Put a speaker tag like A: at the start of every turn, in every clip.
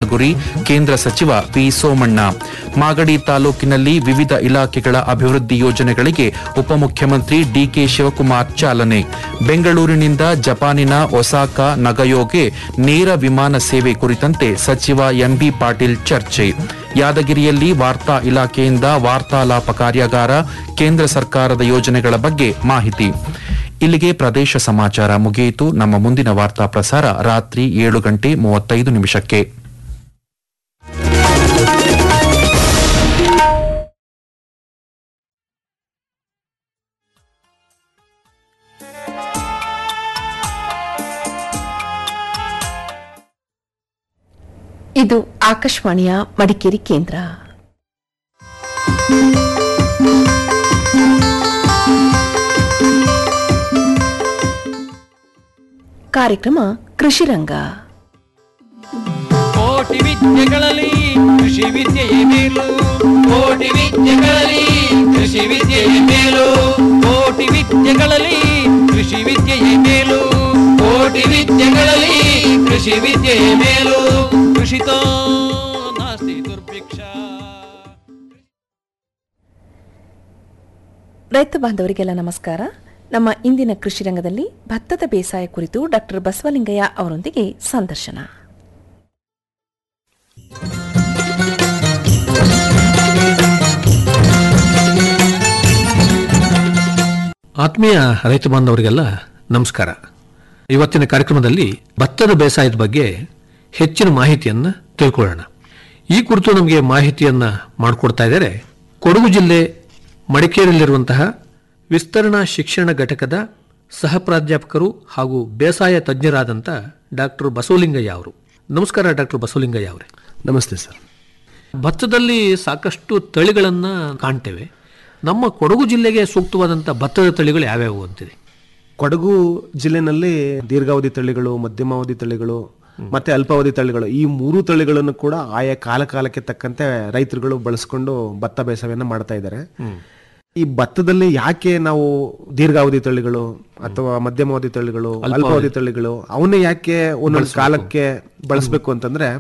A: ಗುರಿ ಕೇಂದ್ರ ಸಚಿವ ವಿ ಸೋಮಣ್ಣ ಮಾಗಡಿ ತಾಲೂಕಿನಲ್ಲಿ ವಿವಿಧ ಇಲಾಖೆಗಳ ಅಭಿವೃದ್ಧಿ ಯೋಜನೆಗಳಿಗೆ ಉಪಮುಖ್ಯಮಂತ್ರಿ ಡಿಕೆ ಶಿವಕುಮಾರ್ ಚಾಲನೆ ಬೆಂಗಳೂರಿನಿಂದ ಜಪಾನಿನ ಒಸಾಕಾ ನಗಯೋಗೆ ನೇರ ವಿಮಾನ ಸೇವೆ ಕುರಿತಂತೆ ಸಚಿವ ಎಂಬಿ ಪಾಟೀಲ್ ಚರ್ಚೆ ಯಾದಗಿರಿಯಲ್ಲಿ ವಾರ್ತಾ ಇಲಾಖೆಯಿಂದ ವಾರ್ತಾಲಾಪ ಕಾರ್ಯಾಗಾರ ಕೇಂದ್ರ ಸರ್ಕಾರದ ಯೋಜನೆಗಳ ಬಗ್ಗೆ ಮಾಹಿತಿ ಇಲ್ಲಿಗೆ ಪ್ರದೇಶ ಸಮಾಚಾರ ಮುಗಿಯಿತು ನಮ್ಮ ಮುಂದಿನ ವಾರ್ತಾ ಪ್ರಸಾರ ರಾತ್ರಿ ಏಳು ಗಂಟೆ ಮೂವತ್ತೈದು ನಿಮಿಷಕ್ಕೆ
B: ಇದು ಆಕಾಶವಾಣಿಯ ಮಡಿಕೇರಿ ಕೇಂದ್ರ ಕಾರ್ಯಕ್ರಮ ಕೃಷಿರಂಗ
C: ಕೋಟಿ ವಿದ್ಯೆಗಳಲ್ಲಿ ಕೃಷಿ ವಿದ್ಯೆಯೇ ಮೇಲು ಕೋಟಿ ವಿದ್ಯೆಗಳಲ್ಲಿ ಕೃಷಿ ವಿದ್ಯೆಯೇ ಮೇಲು ಕೋಟಿ ವಿದ್ಯೆಗಳಲ್ಲಿ ಕೃಷಿ ವಿದ್ಯೆಯೇ ಮೇಲು ಕೋಟಿ ವಿದ್ಯೆಗಳಲ್ಲಿ ಕೃಷಿ ವಿದ್ಯೆಯೇ ಮೇಲು ಕೃಷಿತೋ ನಾಸ್ತಿ ದುರ್ಭಿಕ್ಷ
B: ರೈತ ಬಾಂಧವರಿಗೆಲ್ಲ ನಮಸ್ಕಾರ ನಮ್ಮ ಇಂದಿನ ಕೃಷಿ ರಂಗದಲ್ಲಿ ಭತ್ತದ ಬೇಸಾಯ ಕುರಿತು ಡಾಕ್ಟರ್ ಬಸವಲಿಂಗಯ್ಯ ಅವರೊಂದಿಗೆ ಸಂದರ್ಶನ
D: ಆತ್ಮೀಯ ರೈತ ಬಾಂಧವರಿಗೆಲ್ಲ ನಮಸ್ಕಾರ ಇವತ್ತಿನ ಕಾರ್ಯಕ್ರಮದಲ್ಲಿ ಭತ್ತದ ಬೇಸಾಯದ ಬಗ್ಗೆ ಹೆಚ್ಚಿನ ಮಾಹಿತಿಯನ್ನು ತಿಳ್ಕೊಳ್ಳೋಣ ಈ ಕುರಿತು ನಮಗೆ ಮಾಹಿತಿಯನ್ನು ಮಾಡಿಕೊಡ್ತಾ ಇದ್ದಾರೆ ಕೊಡಗು ಜಿಲ್ಲೆ ಮಡಿಕೇರಿಯಲ್ಲಿರುವಂತಹ ವಿಸ್ತರಣಾ ಶಿಕ್ಷಣ ಘಟಕದ ಸಹ ಪ್ರಾಧ್ಯಾಪಕರು ಹಾಗೂ ಬೇಸಾಯ ತಜ್ಞರಾದಂಥ ಡಾಕ್ಟರ್ ಬಸವಲಿಂಗಯ್ಯ ಅವರು ನಮಸ್ಕಾರ ಡಾಕ್ಟರ್ ಬಸವಲಿಂಗಯ್ಯ ಅವರೇ
E: ನಮಸ್ತೆ ಸರ್
D: ಭತ್ತದಲ್ಲಿ ಸಾಕಷ್ಟು ತಳಿಗಳನ್ನು ಕಾಣ್ತೇವೆ ನಮ್ಮ ಕೊಡಗು ಜಿಲ್ಲೆಗೆ ಸೂಕ್ತವಾದಂಥ ಭತ್ತದ ತಳಿಗಳು ಯಾವ್ಯಾವು ಅಂತಿದೆ
E: ಕೊಡಗು ಜಿಲ್ಲೆನಲ್ಲಿ ದೀರ್ಘಾವಧಿ ತಳಿಗಳು ಮಧ್ಯಮಾವಧಿ ತಳಿಗಳು ಮತ್ತೆ ಅಲ್ಪಾವಧಿ ತಳಿಗಳು ಈ ಮೂರು ತಳಿಗಳನ್ನು ಕೂಡ ಆಯಾ ಕಾಲ ಕಾಲಕ್ಕೆ ತಕ್ಕಂತೆ ರೈತರುಗಳು ಬಳಸ್ಕೊಂಡು ಭತ್ತ ಬೇಸಾಯವನ್ನು ಮಾಡ್ತಾ ಇದ್ದಾರೆ ಈ ಭತ್ತದಲ್ಲಿ ಯಾಕೆ ನಾವು ದೀರ್ಘಾವಧಿ ತಳಿಗಳು ಅಥವಾ ಮಧ್ಯಮಾವಧಿ ತಳಿಗಳು ಅಲ್ಪಾವಧಿ ತಳಿಗಳು ಅವನ್ನೇ ಯಾಕೆ ಒಂದೊಂದು ಕಾಲಕ್ಕೆ ಬಳಸಬೇಕು ಅಂತಂದ್ರೆ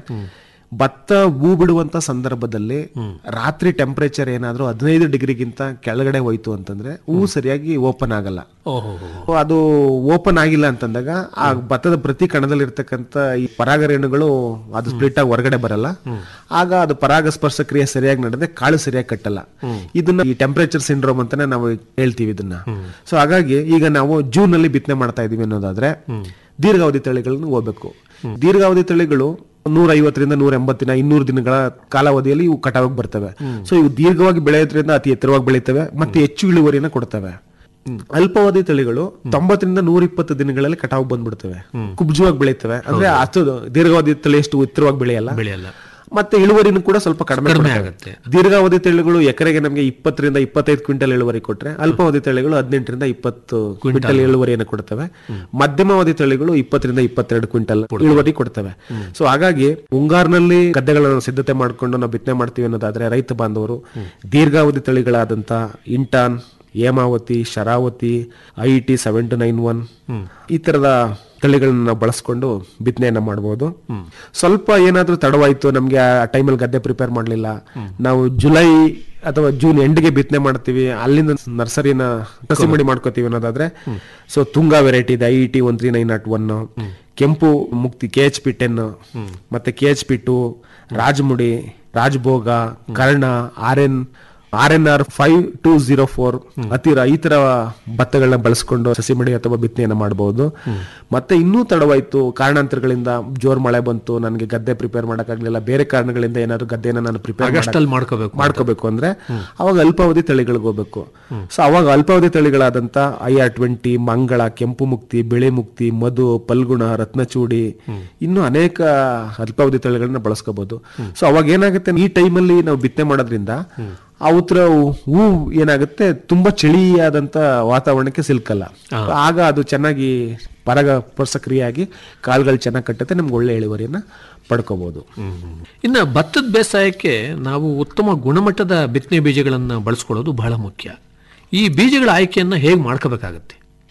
E: ಭತ್ತ ಹೂ ಬಿಡುವಂತ ಸಂದರ್ಭದಲ್ಲಿ ರಾತ್ರಿ ಟೆಂಪರೇಚರ್ ಏನಾದ್ರೂ ಹದಿನೈದು ಡಿಗ್ರಿಗಿಂತ ಕೆಳಗಡೆ ಹೋಯ್ತು ಅಂತಂದ್ರೆ ಹೂ ಸರಿಯಾಗಿ ಓಪನ್ ಆಗಲ್ಲ
D: ಓಹೋ
E: ಅದು ಓಪನ್ ಆಗಿಲ್ಲ ಅಂತಂದಾಗ ಆ ಭತ್ತದ ಪ್ರತಿ ಕಣದಲ್ಲಿ ಇರ್ತಕ್ಕಂಥ ಈ ಪರಾಗರೇಣುಗಳು ಅದು ಸ್ಪ್ಲಿಟ್ ಆಗಿ ಹೊರಗಡೆ ಬರಲ್ಲ ಆಗ ಅದು ಪರಾಗಸ್ಪರ್ಶ ಕ್ರಿಯೆ ಸರಿಯಾಗಿ ನಡೆದ್ರೆ ಕಾಳು ಸರಿಯಾಗಿ ಕಟ್ಟಲ್ಲ ಇದನ್ನ ಈ ಟೆಂಪರೇಚರ್ ಸಿಂಡ್ರೋಮ್ ಅಂತಾನೆ ನಾವು ಹೇಳ್ತೀವಿ ಇದನ್ನ ಸೊ ಹಾಗಾಗಿ ಈಗ ನಾವು ಜೂನ್ ಅಲ್ಲಿ ಬಿತ್ತನೆ ಮಾಡ್ತಾ ಇದೀವಿ ಅನ್ನೋದಾದ್ರೆ ದೀರ್ಘಾವಧಿ ತಳಿಗಳನ್ನ ಹೋಗ್ಬೇಕು ದೀರ್ಘಾವಧಿ ತಳಿಗಳು ನೂರ ಐವತ್ತರಿಂದ ನೂರ ಎಂಬತ್ತಿನ ಇನ್ನೂರು ದಿನಗಳ ಕಾಲಾವಧಿಯಲ್ಲಿ ಇವು ಕಟಾವಾಗಿ ಬರ್ತವೆ ಸೊ ಇವು ದೀರ್ಘವಾಗಿ ಬೆಳೆಯೋದ್ರಿಂದ ಅತಿ ಎತ್ತರವಾಗಿ ಬೆಳೀತವೆ ಮತ್ತೆ ಹೆಚ್ಚು ಇಳುವರಿನ ಕೊಡ್ತವೆ ಅಲ್ಪಾವಧಿ ತಳಿಗಳು ತೊಂಬತ್ತರಿಂದ ನೂರ ಇಪ್ಪತ್ತು ದಿನಗಳಲ್ಲಿ ಕಟಾವು ಬಂದ್ಬಿಡ್ತವೆ ಕುಬ್ಜವಾಗಿ ಬೆಳೀತವೆ ಅಂದ್ರೆ ಅಷ್ಟು ದೀರ್ಘಾವಧಿ ತಳಿ ಎಷ್ಟು ಎತ್ತರವಾಗಿ ಬೆಳೆಯಲ್ಲ
D: ಬೆಳೆಯಲ್ಲ
E: ಮತ್ತೆ ಇಳುವರಿನೂ ಕೂಡ ಸ್ವಲ್ಪ ಕಡಿಮೆ
D: ಕಡಿಮೆ
E: ಕೊಡ್ತವೆ.
D: ಆಗುತ್ತೆ.
E: ದೀರ್ಘಾವಧಿ ತಳಿಗಳು ಎಕರೆಗೆ ನಮಗೆ ಇಪ್ಪತ್ತರಿಂದ ಇಪ್ಪತ್ತೈದು ಕ್ವಿಂಟಲ್ ಇಳುವರಿ ಕೊಟ್ರೆ ಅಲ್ಪಾವಧಿ ತಳಿಗಳು ಹದಿನೆಂಟರಿಂದ ಇಪ್ಪತ್ತು ಕ್ವಿಂಟಲ್ ಇಳುವರಿಯನ್ನು ಕೊಡ್ತವೆ ಮಧ್ಯಮಾವಧಿ ತಳಿಗಳು ಇಪ್ಪತ್ತರಿಂದ ಇಪ್ಪತ್ತೆರಡು ಕ್ವಿಂಟಲ್ ಇಳುವರಿ ಕೊಡ್ತವೆ ಸೊ ಹಾಗಾಗಿ ಮುಂಗಾರಿನಲ್ಲಿ ಗದ್ದೆಗಳನ್ನು ಸಿದ್ಧತೆ ಮಾಡ್ಕೊಂಡು ನಾವು ಬಿತ್ತನೆ ಮಾಡ್ತೀವಿ ಅನ್ನೋದಾದ್ರೆ ರೈತ ಬಾಂಧವರು ದೀರ್ಘಾವಧಿ ತಳಿಗಳಾದಂತ Intan Hemavathi Sharavathi I T seven two nine one ಈ ತರದ ತಳಿಗಳನ್ನ ನಾವು ಬಳಸ್ಕೊಂಡು ಬಿತ್ತನೆಯನ್ನ ಮಾಡಬಹುದು ಸ್ವಲ್ಪ ಏನಾದ್ರೂ ತಡವಾಯ್ತು ನಮ್ಗೆ ಆ ಟೈಮಲ್ಲಿ ಗದ್ದೆ ಪ್ರಿಪೇರ್ ಮಾಡಲಿಲ್ಲ ನಾವು ಜುಲೈ ಅಥವಾ ಜೂನ್ ಎಂಡ್ಗೆ ಬಿತ್ತನೆ ಮಾಡ್ತೀವಿ ಅಲ್ಲಿಂದ ನರ್ಸರಿನ ಕಸಿ ಮಡಿ ಮಾಡ್ಕೋತೀವಿ ಅನ್ನೋದಾದ್ರೆ ಸೊ ತುಂಗಾ ವೆರೈಟಿ ಇದೆ I T one three nine nought one ಕೆಂಪು ಮುಕ್ತಿ ಕೆ ಎಚ್ ಪಿ ಟೆನ್ ಮತ್ತೆ K H P two Rajamudi Rajabhoga Karna R N R N R five two zero four ಹತ್ತಿರ ಈ ತರ ಭತ್ತಗಳನ್ನ ಬಳಸ್ಕೊಂಡು ಸಸಿಮಡಿ ಅಥವಾ ಬಿತ್ತನೆಯನ್ನ ಮಾಡಬಹುದು ಮತ್ತೆ ಇನ್ನೂ ತಡವಾಯ್ತು ಕಾರಣಾಂತರಗಳಿಂದ ಜೋರ್ ಮಳೆ ಬಂತು ನನಗೆ ಗದ್ದೆ ಪ್ರಿಪೇರ್ ಮಾಡಕ್ಕಾಗ್ಲಿಲ್ಲ ಬೇರೆ ಕಾರಣಗಳಿಂದ ಏನಾದ್ರು ಗದ್ದೆನ ನಾನು ಪ್ರಿಪೇರ್
D: ಆಗಸ್ಟಲ್ಲಿ ಮಾಡ್ಕೋಬೇಕು
E: ಮಾಡ್ಕೋಬೇಕು ಅಂದ್ರೆ ಅವಾಗ ಅಲ್ಪಾವಧಿ ತಳಿಗಳಿಗೆ ಹೋಗ್ಬೇಕು ಸೊ ಅವಾಗ ಅಲ್ಪಾವಧಿ ತಳಿಗಳಾದಂತ ಐ ಆರ್ ಟ್ವೆಂಟಿ ಮಂಗಳ ಕೆಂಪು ಮುಕ್ತಿ ಬೆಳೆ ಮುಕ್ತಿ ಮಧು ಪಲ್ಗುಣ ರತ್ನಚೂಡಿ ಇನ್ನು ಅನೇಕ ಅಲ್ಪಾವಧಿ ತಳಿಗಳನ್ನ ಬಳಸ್ಕೋಬಹುದು ಸೊ ಅವಾಗ ಏನಾಗುತ್ತೆ ಈ ಟೈಮಲ್ಲಿ ನಾವು ಬಿತ್ತನೆ ಮಾಡೋದ್ರಿಂದ ಆ ಉತ್ತರ ಹೂ ಏನಾಗುತ್ತೆ ತುಂಬಾ ಚಳಿಯಾದಂತ ವಾತಾವರಣಕ್ಕೆ ಸಿಲ್ಕಲ್ಲ ಆಗ ಅದು ಚೆನ್ನಾಗಿ ಪರಾಗ ಕ್ರಿಯೆಯಾಗಿ ಕಾಳುಗಳು ಚೆನ್ನಾಗಿ ಕಟ್ಟುತ್ತೆ ನಮ್ಗೆ ಒಳ್ಳೆ ಇಳುವರಿಯನ್ನ ಪಡ್ಕೋಬಹುದು
D: ಇನ್ನು ಭತ್ತದ ಬೇಸಾಯಕ್ಕೆ ನಾವು ಉತ್ತಮ ಗುಣಮಟ್ಟದ ಬಿತ್ತನೆ ಬೀಜಗಳನ್ನು ಬಳಸ್ಕೊಳ್ಳೋದು ಬಹಳ ಮುಖ್ಯ ಈ ಬೀಜಗಳ ಆಯ್ಕೆಯನ್ನು ಹೇಗೆ ಮಾಡ್ಕೋಬೇಕಾಗತ್ತೆ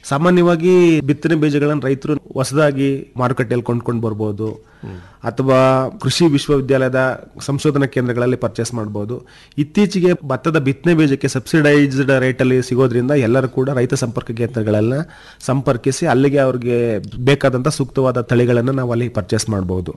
E: ಸಾಮಾನ್ಯವಾಗಿ ಬಿತ್ತನೆ ಬೀಜಗಳನ್ನು ರೈತರು ಹೊಸದಾಗಿ ಮಾರುಕಟ್ಟೆಯಲ್ಲಿ ಕೊಂಡ್ಕೊಂಡು ಬರ್ಬೋದು ಅಥವಾ ಕೃಷಿ ವಿಶ್ವವಿದ್ಯಾಲಯದ ಸಂಶೋಧನಾ ಕೇಂದ್ರಗಳಲ್ಲಿ ಪರ್ಚೇಸ್ ಮಾಡಬಹುದು ಇತ್ತೀಚೆಗೆ ಭತ್ತದ ಬಿತ್ತನೆ ಬೀಜಕ್ಕೆ ಸಬ್ಸಿಡೈಸ್ಡ್ ರೇಟಲ್ಲಿ ಸಿಗೋದ್ರಿಂದ ಎಲ್ಲರೂ ಕೂಡ ರೈತ ಸಂಪರ್ಕ ಕೇಂದ್ರಗಳನ್ನ ಸಂಪರ್ಕಿಸಿ ಅಲ್ಲಿಗೆ ಅವ್ರಿಗೆ ಬೇಕಾದಂತ ಸೂಕ್ತವಾದ ತಳಿಗಳನ್ನ ನಾವು ಅಲ್ಲಿ ಪರ್ಚೇಸ್ ಮಾಡಬಹುದು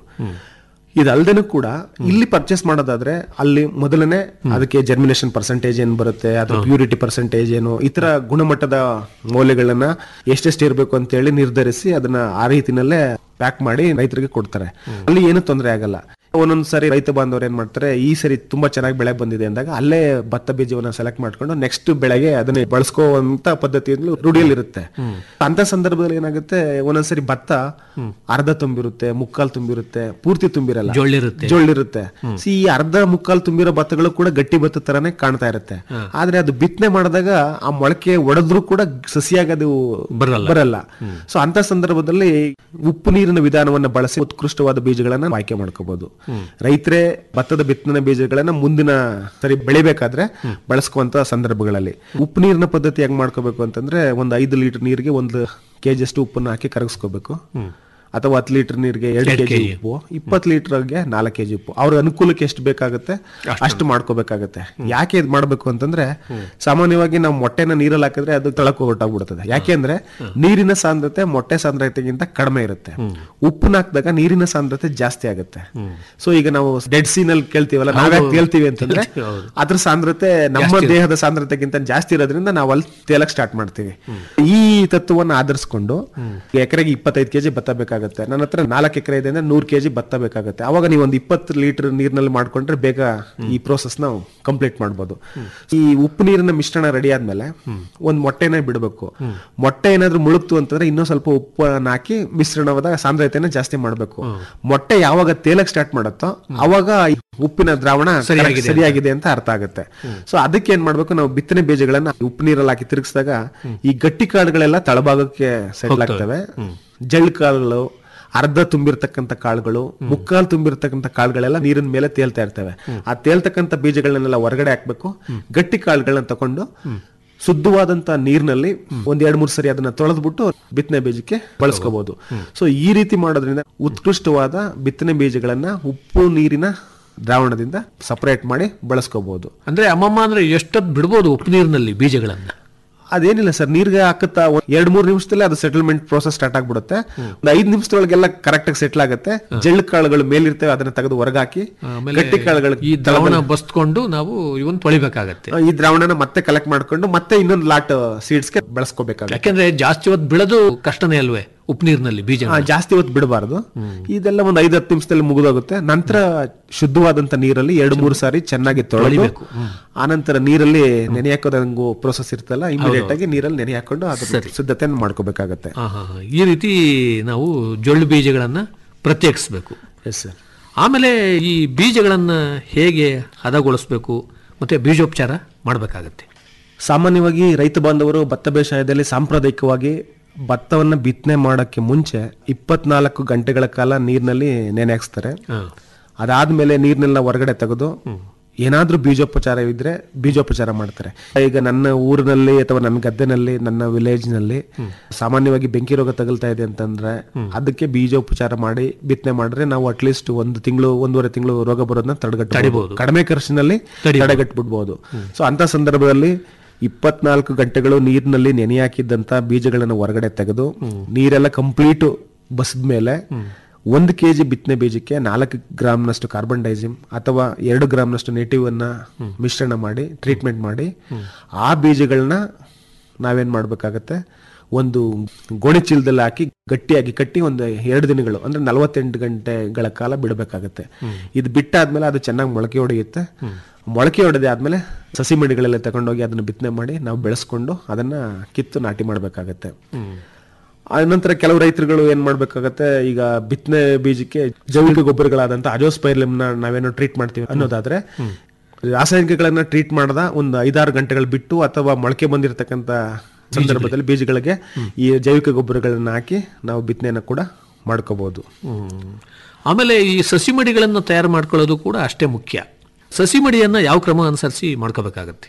E: ಇದಲ್ದೇನೂ ಕೂಡ ಇಲ್ಲಿ ಪರ್ಚೇಸ್ ಮಾಡೋದಾದ್ರೆ ಅಲ್ಲಿ ಮೊದಲನೇ ಅದಕ್ಕೆ ಜರ್ಮಿನೇಷನ್ ಪರ್ಸೆಂಟೇಜ್ ಏನ್ ಬರುತ್ತೆ ಅಥವಾ ಪ್ಯೂರಿಟಿ ಪರ್ಸೆಂಟೇಜ್ ಏನು ಈ ತರ ಗುಣಮಟ್ಟದ ಮೌಲ್ಯಗಳನ್ನ ಎಷ್ಟೆಷ್ಟು ಇರಬೇಕು ಅಂತ ಹೇಳಿ ನಿರ್ಧರಿಸಿ ಅದನ್ನ ಆ ರೀತಿನಲ್ಲೇ ಪ್ಯಾಕ್ ಮಾಡಿ ರೈತರಿಗೆ ಕೊಡ್ತಾರೆ ಅಲ್ಲಿ ಏನು ತೊಂದರೆ ಆಗಲ್ಲ ಒಂದೊಂದ್ ಸರಿ ರೈತ ಬಾಂಧವರು ಏನ್ ಮಾಡ್ತಾರೆ ಈ ಸರಿ ತುಂಬಾ ಚೆನ್ನಾಗಿ ಬೆಳೆ ಬಂದಿದೆ ಅಂದಾಗ ಅಲ್ಲೇ ಭತ್ತ ಬೀಜವನ್ನ ಸೆಲೆಕ್ಟ್ ಮಾಡ್ಕೊಂಡು ನೆಕ್ಸ್ಟ್ ಬೆಳೆಗೆ ಅದನ್ನ ಬಳಸ್ಕೋವಂತ ಪದ್ಧತಿಯಲ್ಲಿ ರೂಢಿಯಲ್ಲಿ ಇರುತ್ತೆ ಅಂತ ಸಂದರ್ಭದಲ್ಲಿ ಏನಾಗುತ್ತೆ ಒಂದೊಂದ್ಸರಿ ಭತ್ತ ಅರ್ಧ ತುಂಬಿರುತ್ತೆ ಮುಕ್ಕಾಲ್ ತುಂಬಿರುತ್ತೆ ಪೂರ್ತಿ ತುಂಬಿರಲ್ಲ
D: ಜೊಳ್ಳಿರುತ್ತೆ.
E: ಜೊಳ್ಳಿರುತ್ತೆ ಸಿ ಈ ಅರ್ಧ ಮುಕ್ಕಾಲ್ ತುಂಬಿರೋ ಭತ್ತಗಳು ಕೂಡ ಗಟ್ಟಿ ಭತ್ತ ತರಾನೇ ಕಾಣ್ತಾ ಇರುತ್ತೆ ಆದ್ರೆ ಅದು ಬಿತ್ತನೆ ಮಾಡಿದಾಗ ಆ ಮೊಳಕೆ ಒಡೆದ್ರು ಕೂಡ ಸಸಿಯಾಗಿ ಅದು
D: ಬರಲ್ಲ.
E: ಬರಲ್ಲ ಸೊ ಅಂತ ಸಂದರ್ಭದಲ್ಲಿ ಉಪ್ಪು ನೀರಿನ ವಿಧಾನವನ್ನ ಬಳಸಿ ಉತ್ಕೃಷ್ಟವಾದ ಬೀಜಗಳನ್ನ ಆಯ್ಕೆ ಮಾಡ್ಕೋಬಹುದು ರೈತರೇ ಭತ್ತದ ಬಿತ್ತನೆ ಬೀಜಗಳನ್ನ ಮುಂದಿನ ಸರಿ ಬೆಳಿಬೇಕಾದ್ರೆ ಬಳಸ್ಕೊಂತ ಸಂದರ್ಭಗಳಲ್ಲಿ ಉಪ್ಪು ನೀರಿನ ಪದ್ಧತಿ ಹೆಂಗ್ ಮಾಡ್ಕೋಬೇಕು ಅಂತಂದ್ರೆ ಒಂದು ಐದು ಲೀಟರ್ ನೀರಿಗೆ ಒಂದು ಕೆಜಿ ಅಷ್ಟು ಉಪ್ಪನ್ನ ಹಾಕಿ ಕರಗಿಸ್ಕೋಬೇಕು ಅಥವಾ ಹತ್ತು ಲೀಟರ್ ನೀರಿಗೆ ಎರಡು ಕೆಜಿ ಉಪ್ಪು ಇಪ್ಪತ್ತು ಲೀಟರ್ಗೆ ನಾಲ್ಕು ಕೆಜಿ ಉಪ್ಪು ಅವ್ರ ಅನುಕೂಲಕ್ಕೆ ಎಷ್ಟು ಬೇಕಾಗುತ್ತೆ ಅಷ್ಟು ಮಾಡ್ಕೋಬೇಕಾಗತ್ತೆ ಯಾಕೆ ಇದು ಮಾಡ್ಬೇಕು ಅಂತಂದ್ರೆ ಸಾಮಾನ್ಯವಾಗಿ ನಾವು ಮೊಟ್ಟೆನ ನೀರಲ್ಲಿ ಹಾಕಿದ್ರೆ ಅದು ತಳಕು ಹೊರಟೋಗ್ಬಿಡ್ತದೆ ಯಾಕೆಂದ್ರೆ ನೀರಿನ ಸಾಂದ್ರತೆ ಮೊಟ್ಟೆ ಸಾಂದ್ರತೆಗಿಂತ ಕಡಿಮೆ ಇರುತ್ತೆ ಉಪ್ಪನ್ನ ಹಾಕಿದಾಗ ನೀರಿನ ಸಾಂದ್ರತೆ ಜಾಸ್ತಿ ಆಗುತ್ತೆ ಸೊ ಈಗ ನಾವು ಡೆಡ್ ಸೀನ್ ಅಲ್ಲಿ ಕೇಳ್ತೀವಲ್ಲ ನಾವ್ಯಾಕೆ ತೇಳ್ತೀವಿ ಅಂತಂದ್ರೆ ಅದ್ರ ಸಾಂದ್ರತೆ ನಮ್ಮ ದೇಹದ ಸಾಂದ್ರತೆಗಿಂತ ಜಾಸ್ತಿ ಇರೋದ್ರಿಂದ ನಾವು ಅಲ್ಲಿ ತೇಲಕ್ ಸ್ಟಾರ್ಟ್ ಮಾಡ್ತೀವಿ ಈ ತತ್ವವನ್ನು ಆಧರಿಸ್ಕೊಂಡು ಎಕರೆಗೆ ಇಪ್ಪತ್ತೈದು ಕೆಜಿ ಭತ್ತ ಬೇಕಾಗುತ್ತೆ ನನ್ನ ಹತ್ರ ನಾಲ್ಕು ಎಕರೆ ಇದೆ ಅಂದ್ರೆ ನೂರು ಕೆಜಿ ಭತ್ತ ಬೇಕಾಗುತ್ತೆ ಅವಾಗ ನೀವು ಒಂದು ಇಪ್ಪತ್ತು ಲೀಟರ್ ನೀರಿನಲ್ಲಿ ಮಾಡ್ಕೊಂಡ್ರೆ ಬೇಗ ಈ ಪ್ರೋಸೆಸ್ ನಾವು ಕಂಪ್ಲೀಟ್ ಮಾಡ್ಬೋದು ಈ ಉಪ್ಪು ನೀರಿನ ಮಿಶ್ರಣ ರೆಡಿ ಆದ್ಮೇಲೆ ಒಂದ್ ಮೊಟ್ಟೆನ ಬಿಡಬೇಕು ಮೊಟ್ಟೆ ಏನಾದ್ರೂ ಮುಳುಗ್ತು ಅಂತಂದ್ರೆ ಇನ್ನೂ ಸ್ವಲ್ಪ ಉಪ್ಪನ್ನ ಹಾಕಿ ಮಿಶ್ರಣವಾದ ಸಾಂದ್ರತೆನ ಜಾಸ್ತಿ ಮಾಡ್ಬೇಕು ಮೊಟ್ಟೆ ಯಾವಾಗ ತೇಲಕ್ ಸ್ಟಾರ್ಟ್ ಮಾಡುತ್ತೋ ಅವಾಗ ಈ ಉಪ್ಪಿನ ದ್ರಾವಣ
D: ಸರಿಯಾಗಿದೆ
E: correct ಸರಿಯಾಗಿದೆ ಅಂತ ಅರ್ಥ ಆಗುತ್ತೆ ಸೊ ಅದಕ್ಕೆ ಏನ್ ಮಾಡ್ಬೇಕು ನಾವು ಬಿತ್ತನೆ ಬೀಜಗಳನ್ನ ಉಪ್ಪು ನೀರಲ್ಲಿ ಹಾಕಿ ತಿರುಗಿಸಿದಾಗ ಈ ಗಟ್ಟಿ ಕಾಳುಗಳೆಲ್ಲ ತಳಭಾಗಕ್ಕೆ ಸೆಟ್ಲ್ ಆಗ್ತವೆ ಜಳ್ಳು ಕಾಳುಗಳು ಅರ್ಧ ತುಂಬಿರ್ತಕ್ಕಂಥ ಕಾಳುಗಳು ಮುಕ್ಕಾಲು ತುಂಬಿರ್ತಕ್ಕಂಥ ಕಾಳುಗಳೆಲ್ಲ ನೀರಿನ ಮೇಲೆ ತೇಲ್ತಾ ಇರ್ತವೆ ಆ ತೇಲ್ತಕ್ಕಂಥ ಬೀಜಗಳನ್ನೆಲ್ಲ ಹೊರಗಡೆ ಹಾಕ್ಬೇಕು ಗಟ್ಟಿ ಕಾಳುಗಳನ್ನ ತಕೊಂಡು ಶುದ್ಧವಾದಂತ ನೀರಿನಲ್ಲಿ ಒಂದ್ ಎರಡ್ ಮೂರು ಸರಿ ಅದನ್ನ ತೊಳೆದ್ಬಿಟ್ಟು ಬಿತ್ತನೆ ಬೀಜಕ್ಕೆ ಬಳಸ್ಕೋಬಹುದು ಸೊ ಈ ರೀತಿ ಮಾಡೋದ್ರಿಂದ ಉತ್ಕೃಷ್ಟವಾದ ಬಿತ್ತನೆ ಬೀಜಗಳನ್ನ ಉಪ್ಪು ನೀರಿನ ದ್ರಾವಣದಿಂದ ಸಪರೇಟ್ ಮಾಡಿ ಬಳಸ್ಕೋಬಹುದು
D: ಅಂದ್ರೆ ಅಮ್ಮಮ್ಮ ಅಂದ್ರೆ ಎಷ್ಟೊತ್ತು ಬಿಡ್ಬೋದು ಉಪ್ಪು ನೀರಿನಲ್ಲಿ ಬೀಜಗಳನ್ನ
E: ಅದೇನಿಲ್ಲ ಸರ್ ನೀರ್ಗೆ ಹಾಕುತ್ತಾ ಒಂದ್ ಎರಡ್ ಮೂರ್ ನಿಮಿಷದಲ್ಲೇ ಅದು ಸೆಟಲ್ಮೆಂಟ್ ಪ್ರೋಸೆಸ್ ಸ್ಟಾರ್ಟ್ ಆಗ್ಬಿಡುತ್ತೆ ಒಂದ್ ಐದ್ ನಿಮಿಷದೊಳಗೆಲ್ಲ ಕರೆಕ್ಟ್ ಆಗಿ ಸೆಟ್ಲ್ ಆಗುತ್ತೆ ಜಳ್ಳು ಕಾಳುಗಳು ಮೇಲಿರ್ತವೆ ಅದನ್ನ ತೆಗೆದು ಹೊರಗಾಕಿ
D: ಆಮೇಲೆ
E: ಗಟ್ಟಿ ಕಾಳುಗಳು
D: ಈ ದ್ರಾವಣ ಬಸ್ಕೊಂಡು ನಾವು ಇವನ್ ತೊಳಿಬೇಕಾಗತ್ತೆ
E: ಈ ದ್ರಾವಣನ ಮತ್ತೆ ಕಲೆಕ್ಟ್ ಮಾಡ್ಕೊಂಡು ಮತ್ತೆ ಇನ್ನೊಂದು ಲಾಟ್ ಸೀಡ್ಸ್ಗೆ ಬೆಳೆಸ್ಕೋಬೇಕಾಗುತ್ತೆ
D: ಯಾಕೆಂದ್ರೆ ಜಾಸ್ತಿ ಹೊತ್ತು ಬಿಡೋದು ಕಷ್ಟನೇ ಅಲ್ವೇ ಉಪ್ಪು ನೀರಿನಲ್ಲಿ ಬೀಜ
E: ಆ, ಜಾಸ್ತಿ ಹೊತ್ತು ಬಿಡಬಾರ್ದು ಇದೆಲ್ಲ ಒಂದು ಐದು ಹತ್ತು ನಿಮಿಷದಲ್ಲಿ ಮುಗಿದೋಗುತ್ತೆ ನಂತರ ಶುದ್ಧವಾದಂತ ನೀರಲ್ಲಿ ಎರಡು ಮೂರು ಸಾರಿ ಚೆನ್ನಾಗಿ ತೊಳೆದು ಆನಂತರ ನೀರಲ್ಲಿ ನೆನೆ ಹಾಕೋದಂಗು ಪ್ರೋಸೆಸ್ ಇರ್ತಲ್ಲ ಇಮಿಡಿಯೇಟ್ ಆಗಿ ನೀರಲ್ಲಿ ನೆನೆ ಹಾಕೊಂಡು ಅದ್ರ ಸಿದ್ಧತೆಯನ್ನು ಮಾಡ್ಕೋಬೇಕಾಗತ್ತೆ
D: ಹಾ, ಹಾ, ಹಾ. ಈ ರೀತಿ ನಾವು ಜೊಳ್ಳು ಬೀಜಗಳನ್ನ ಪ್ರತ್ಯೇಕಿಸ್ಬೇಕು
E: ಎಸ್ ಸರ್
D: ಆಮೇಲೆ ಈ ಬೀಜಗಳನ್ನ ಹೇಗೆ ಹದಗೊಳಿಸ್ಬೇಕು ಮತ್ತೆ ಬೀಜೋಪಚಾರ ಮಾಡಬೇಕಾಗತ್ತೆ
E: ಸಾಮಾನ್ಯವಾಗಿ ರೈತ ಬಾಂಧವರು ಭತ್ತ ಬೇಸಾಯದಲ್ಲಿ ಸಾಂಪ್ರದಾಯಿಕವಾಗಿ ಭತ್ತವನ್ನ ಬಿತ್ತನೆ ಮಾಡಕ್ಕೆ ಮುಂಚೆ ಇಪ್ಪತ್ನಾಲ್ಕು ಗಂಟೆಗಳ ಕಾಲ ನೀರಿನಲ್ಲಿ ನೆನೆ ಹಾಕ್ಸ್ತಾರೆ ಅದಾದ್ಮೇಲೆ ನೀರ್ನೆಲ್ಲ ಹೊರಗಡೆ ತೆಗೆದು ಏನಾದ್ರೂ ಬೀಜೋಪಚಾರ ಇದ್ರೆ ಬೀಜೋಪಚಾರ ಮಾಡ್ತಾರೆ ಈಗ ನನ್ನ ಊರಿನಲ್ಲಿ ಅಥವಾ ನನ್ನ ಗದ್ದೆನಲ್ಲಿ ನನ್ನ ವಿಲೇಜ್ ನಲ್ಲಿ ಸಾಮಾನ್ಯವಾಗಿ ಬೆಂಕಿ ರೋಗ ತಗಲ್ತಾ ಇದೆ ಅಂತಂದ್ರೆ ಅದಕ್ಕೆ ಬೀಜೋಪಚಾರ ಮಾಡಿ ಬಿತ್ತನೆ ಮಾಡಿದ್ರೆ ನಾವು ಅಟ್ಲೀಸ್ಟ್ ಒಂದು ತಿಂಗಳು ಒಂದೂವರೆ ತಿಂಗಳು ರೋಗ ಬರೋದನ್ನ ತಡೆಗಟ್ಟಬಹುದು ಕಡಿಮೆ ಖರ್ಚಿನಲ್ಲಿ ತಡೆಗಟ್ಬಿಡ್ಬೋದು ಸೊ ಅಂತ ಸಂದರ್ಭದಲ್ಲಿ ಇಪ್ಪತ್ನಾಲ್ಕು ಗಂಟೆಗಳು ನೀರಿನಲ್ಲಿ ನೆನೆ ಹಾಕಿದ್ದಂತ ಬೀಜಗಳನ್ನು ಹೊರಗಡೆ ತೆಗೆದು ನೀರೆಲ್ಲ ಕಂಪ್ಲೀಟ್ ಬಸದ ಮೇಲೆ ಒಂದು ಕೆ ಜಿ ಬಿತ್ತನೆ ಬೀಜಕ್ಕೆ ನಾಲ್ಕು ಗ್ರಾಮ್ನಷ್ಟು ಕಾರ್ಬನ್ ಡೈಸಿಮ್ ಅಥವಾ ಎರಡು ಗ್ರಾಮ್ನಷ್ಟು ನೇಟಿವ್ ಅನ್ನ ಮಿಶ್ರಣ ಮಾಡಿ ಟ್ರೀಟ್ಮೆಂಟ್ ಮಾಡಿ ಆ ಬೀಜಗಳನ್ನ ನಾವೇನ್ ಮಾಡ್ಬೇಕಾಗತ್ತೆ ಒಂದು ಗೋಣಿ ಚೀಲದಲ್ಲಿ ಹಾಕಿ ಗಟ್ಟಿಯಾಗಿ ಕಟ್ಟಿ ಒಂದು ಎರಡು ದಿನಗಳು ಅಂದ್ರೆ ನಲವತ್ತೆಂಟು ಗಂಟೆಗಳ ಕಾಲ ಬಿಡಬೇಕಾಗತ್ತೆ ಇದು ಬಿಟ್ಟಾದ್ಮೇಲೆ ಅದು ಚೆನ್ನಾಗಿ ಮೊಳಕೆ ಹೊಡೆಯುತ್ತೆ ಮೊಳಕೆ ಹೊಡೆದೆ ಆದ್ಮೇಲೆ ಸಸಿ ಮಡಿಗಳೆಲ್ಲ ತಗೊಂಡೋಗಿ ಅದನ್ನ ಬಿತ್ತನೆ ಮಾಡಿ ನಾವು ಬೆಳೆಸ್ಕೊಂಡು ಅದನ್ನ ಕಿತ್ತು ನಾಟಿ ಮಾಡ್ಬೇಕಾಗತ್ತೆ ಆನಂತರ ಕೆಲವು ರೈತರುಗಳು ಏನ್ ಮಾಡ್ಬೇಕಾಗತ್ತೆ ಈಗ ಬಿತ್ತನೆ ಬೀಜಕ್ಕೆ ಜೈವಿಕ ಗೊಬ್ಬರಗಳಾದಂತ ಅಜೋಸ್ಪೈರ್ಲಿಮ್ನ ನಾವೇನೋ ಟ್ರೀಟ್ ಮಾಡ್ತೀವಿ ಅನ್ನೋದಾದ್ರೆ ರಾಸಾಯನಿಕಗಳನ್ನ ಟ್ರೀಟ್ ಮಾಡದ ಒಂದು ಐದಾರು ಗಂಟೆಗಳು ಬಿಟ್ಟು ಅಥವಾ ಮೊಳಕೆ ಬಂದಿರತಕ್ಕಂತ ಸಂದರ್ಭದಲ್ಲಿ ಬೀಜಗಳಿಗೆ ಈ ಜೈವಿಕ ಗೊಬ್ಬರಗಳನ್ನ ಹಾಕಿ ನಾವು ಬಿತ್ತನೆಯನ್ನ ಕೂಡ ಮಾಡ್ಕೋಬಹುದು
D: ಹ್ಮ್. ಆಮೇಲೆ ಈ ಸಸಿ ಮಡಿಗಳನ್ನು ತಯಾರು ಮಾಡ್ಕೊಳ್ಳೋದು ಕೂಡ ಅಷ್ಟೇ ಮುಖ್ಯ ಸಸಿ ಮಡಿಯನ್ನ ಯಾವ ಕ್ರಮ ಅನುಸರಿಸಿ ಮಾಡ್ಕೋಬೇಕಾಗತ್ತೆ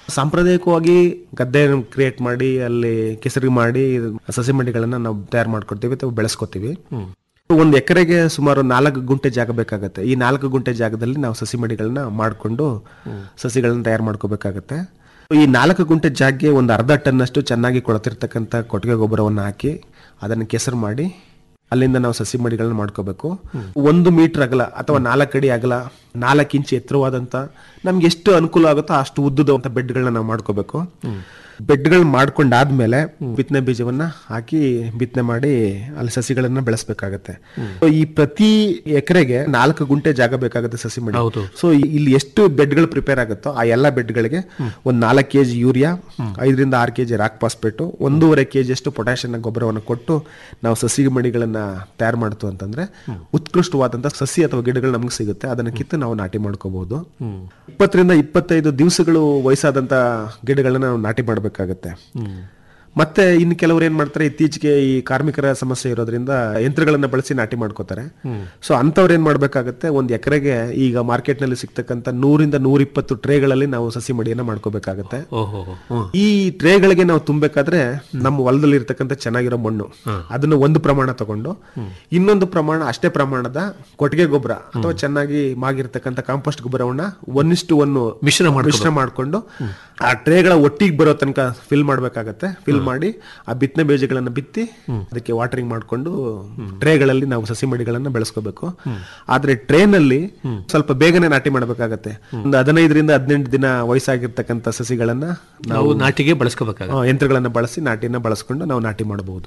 E: ಸಾಂಪ್ರದಾಯಿಕವಾಗಿ ಗದ್ದೆ ಕ್ರಿಯೇಟ್ ಮಾಡಿ ಅಲ್ಲಿ ಕೆಸರು ಮಾಡಿ ಸಸಿ ಮಂಡಿಗಳನ್ನ ನಾವು ತಯಾರು ಮಾಡ್ಕೊಡ್ತೀವಿ ಅಥವಾ ಬೆಳೆಸ್ಕೊತೀವಿ ಒಂದು ಎಕರೆಗೆ ಸುಮಾರು ನಾಲ್ಕು ಗುಂಟೆ ಜಾಗ ಬೇಕಾಗತ್ತೆ ಈ ನಾಲ್ಕು ಗುಂಟೆ ಜಾಗದಲ್ಲಿ ನಾವು ಸಸಿ ಮಡಿಗಳನ್ನ ಮಾಡಿಕೊಂಡು ಸಸಿಗಳನ್ನ ತಯಾರು ಮಾಡ್ಕೋಬೇಕಾಗತ್ತೆ ಈ ನಾಲ್ಕು ಗುಂಟೆ ಜಾಗಕ್ಕೆ ಒಂದು ಅರ್ಧ ಟನ್ನಷ್ಟು ಚೆನ್ನಾಗಿ ಕೊಳತಿರ್ತಕ್ಕಂಥ ಕೊಟ್ಟಿಗೆ ಗೊಬ್ಬರವನ್ನು ಹಾಕಿ ಅದನ್ನು ಕೆಸರು ಮಾಡಿ ಅಲ್ಲಿಂದ ನಾವು ಸಸಿ ಮಡಿಗಳನ್ನ ಮಾಡ್ಕೋಬೇಕು ಒಂದು ಮೀಟರ್ ಅಗಲ ಅಥವಾ ನಾಲ್ಕು ಅಡಿ ಅಗಲ ನಾಲ್ಕು ಇಂಚ್ ಎತ್ತರವಾದಂತ ನಮ್ಗೆ ಎಷ್ಟು ಅನುಕೂಲ ಆಗುತ್ತೋ ಅಷ್ಟು ಉದ್ದದ ಬೆಡ್ಗಳನ್ನ ನಾವು ಮಾಡ್ಕೋಬೇಕು ಬೆಡ್ಗಳು ಮಾಡ್ಕೊಂಡಾದ್ಮೇಲೆ ಬಿತ್ತನೆ ಬೀಜವನ್ನ ಹಾಕಿ ಬಿತ್ತನೆ ಮಾಡಿ ಅಲ್ಲಿ ಸಸಿಗಳನ್ನ ಬೆಳೆಸ್ಬೇಕಾಗತ್ತೆ So, ಈ ಪ್ರತಿ ಎಕರೆಗೆ ನಾಲ್ಕು ಗುಂಟೆ ಜಾಗ ಬೇಕಾಗುತ್ತೆ ಸಸಿ ಮಡಿ
D: ಹೌದು.
E: ಸೊ ಇಲ್ಲಿ ಎಷ್ಟು ಬೆಡ್ಗಳು ಪ್ರಿಪೇರ್ ಆಗುತ್ತೋ ಆ ಎಲ್ಲ ಬೆಡ್ಗಳಿಗೆ ಒಂದು ನಾಲ್ಕು ಕೆಜಿ ಯೂರಿಯಾ ಐದರಿಂದ ಆರು ಕೆಜಿ ರಾಕ್ ಪಾಸ್ಪೇಟು ಒಂದೂವರೆ ಕೆಜಿ ಅಷ್ಟು ಪೊಟ್ಯಾಷಿಯಂ ಗೊಬ್ಬರವನ್ನು ಕೊಟ್ಟು ನಾವು ಸಸಿ ಮಡಿಗಳನ್ನ ತಯಾರು ಮಾಡ್ತು ಅಂತಂದ್ರೆ ಉತ್ಕೃಷ್ಟವಾದಂತ ಸಸಿ ಅಥವಾ ಗಿಡಗಳು ನಮ್ಗೆ ಸಿಗುತ್ತೆ ಅದನ್ನ ಕಿತ್ತು ನಾವು ನಾಟಿ ಮಾಡ್ಕೋಬಹುದು ಇಪ್ಪತ್ತರಿಂದ ಇಪ್ಪತ್ತೈದು ದಿವಸಗಳು ವಯಸ್ಸಾದಂತ ಗಿಡಗಳನ್ನ ನಾವು ನಾಟಿ ಮಾಡಬೇಕಾಗತ್ತೆ ಮತ್ತೆ ಇನ್ನು ಕೆಲವರು ಏನ್ ಮಾಡ್ತಾರೆ ಇತ್ತೀಚೆಗೆ ಈ ಕಾರ್ಮಿಕರ ಸಮಸ್ಯೆ ಇರೋದ್ರಿಂದ ಯಂತ್ರಗಳನ್ನ ಬಳಸಿ ನಾಟಿ ಮಾಡ್ಕೋತಾರೆ ಸೊ ಅಂತವ್ರು ಏನ್ ಮಾಡ್ಬೇಕಾಗತ್ತೆ ಒಂದ್ ಎಕರೆಗೆ ಈಗ ಮಾರ್ಕೆಟ್ ನಲ್ಲಿ ಸಿಗ್ತಕ್ಕಂತ ನೂರಿಂದ ನೂರಿಪ್ಪತ್ತು ಟ್ರೇಗಳಲ್ಲಿ ನಾವು ಸಸಿ ಮಡಿಯನ್ನ ಮಾಡ್ಕೋಬೇಕಾಗತ್ತೆ
D: ಓಹೋ ಹ್ಮ್
E: ಈ ಟ್ರೇಗಳಿಗೆ ನಾವು ತುಂಬಬೇಕಾದ್ರೆ ನಮ್ಮ ಹೊಲದಲ್ಲಿ ಇರ್ತಕ್ಕಂಥ ಚೆನ್ನಾಗಿರೋ ಮಣ್ಣು ಅದನ್ನು ಒಂದು ಪ್ರಮಾಣ ತಗೊಂಡು ಇನ್ನೊಂದು ಪ್ರಮಾಣ ಅಷ್ಟೇ ಪ್ರಮಾಣದ ಕೊಟ್ಟಿಗೆ ಗೊಬ್ಬರ ಅಥವಾ ಚೆನ್ನಾಗಿ ಮಾಗಿರ್ತಕ್ಕಂಥ ಕಾಂಪೋಸ್ಟ್ ಗೊಬ್ಬರವನ್ನ ಒನ್ನಿಷ್ಟು ಒಂದು
D: ಮಿಶ್ರ ಮಾಡ್ಕೋಬೇಕು.
E: ಮಿಶ್ರ ಮಾಡ್ಕೊಂಡು ಆ ಟ್ರೇಗಳ ಒಟ್ಟಿಗೆ ಬರೋ ತನಕ ಫಿಲ್ ಮಾಡ್ಬೇಕಾಗತ್ತೆ ಫಿಲ್ ಮಾಡಿ ಆ ಬಿತ್ತನೆ ಬೀಜಗಳನ್ನ ಬಿತ್ತಿ ಅದಕ್ಕೆ ವಾಟರಿಂಗ್ ಮಾಡ್ಕೊಂಡು ಟ್ರೇಗಳಲ್ಲಿ ನಾವು ಸಸಿ ಮಡಿಗಳನ್ನ ಬೆಳೆಸ್ಕೋಬೇಕು ಆದ್ರೆ ಟ್ರೇನಲ್ಲಿ ಸ್ವಲ್ಪ ಬೇಗನೆ ನಾಟಿ ಮಾಡ್ಬೇಕಾಗತ್ತೆ ಒಂದು ಹದಿನೈದರಿಂದ ಹದಿನೆಂಟು ದಿನ ವಯಸ್ಸಾಗಿರ್ತಕ್ಕಂಥ ಸಸಿಗಳನ್ನ
D: ನಾವು ನಾಟಿಗೆ ಬಳಸ್ಕೋಬೇಕಾಗ
E: ಆ, ಯಂತ್ರಗಳನ್ನ ಬಳಸಿ ನಾಟಿನ ಬಳಸ್ಕೊಂಡು ನಾವು ನಾಟಿ ಮಾಡಬಹುದು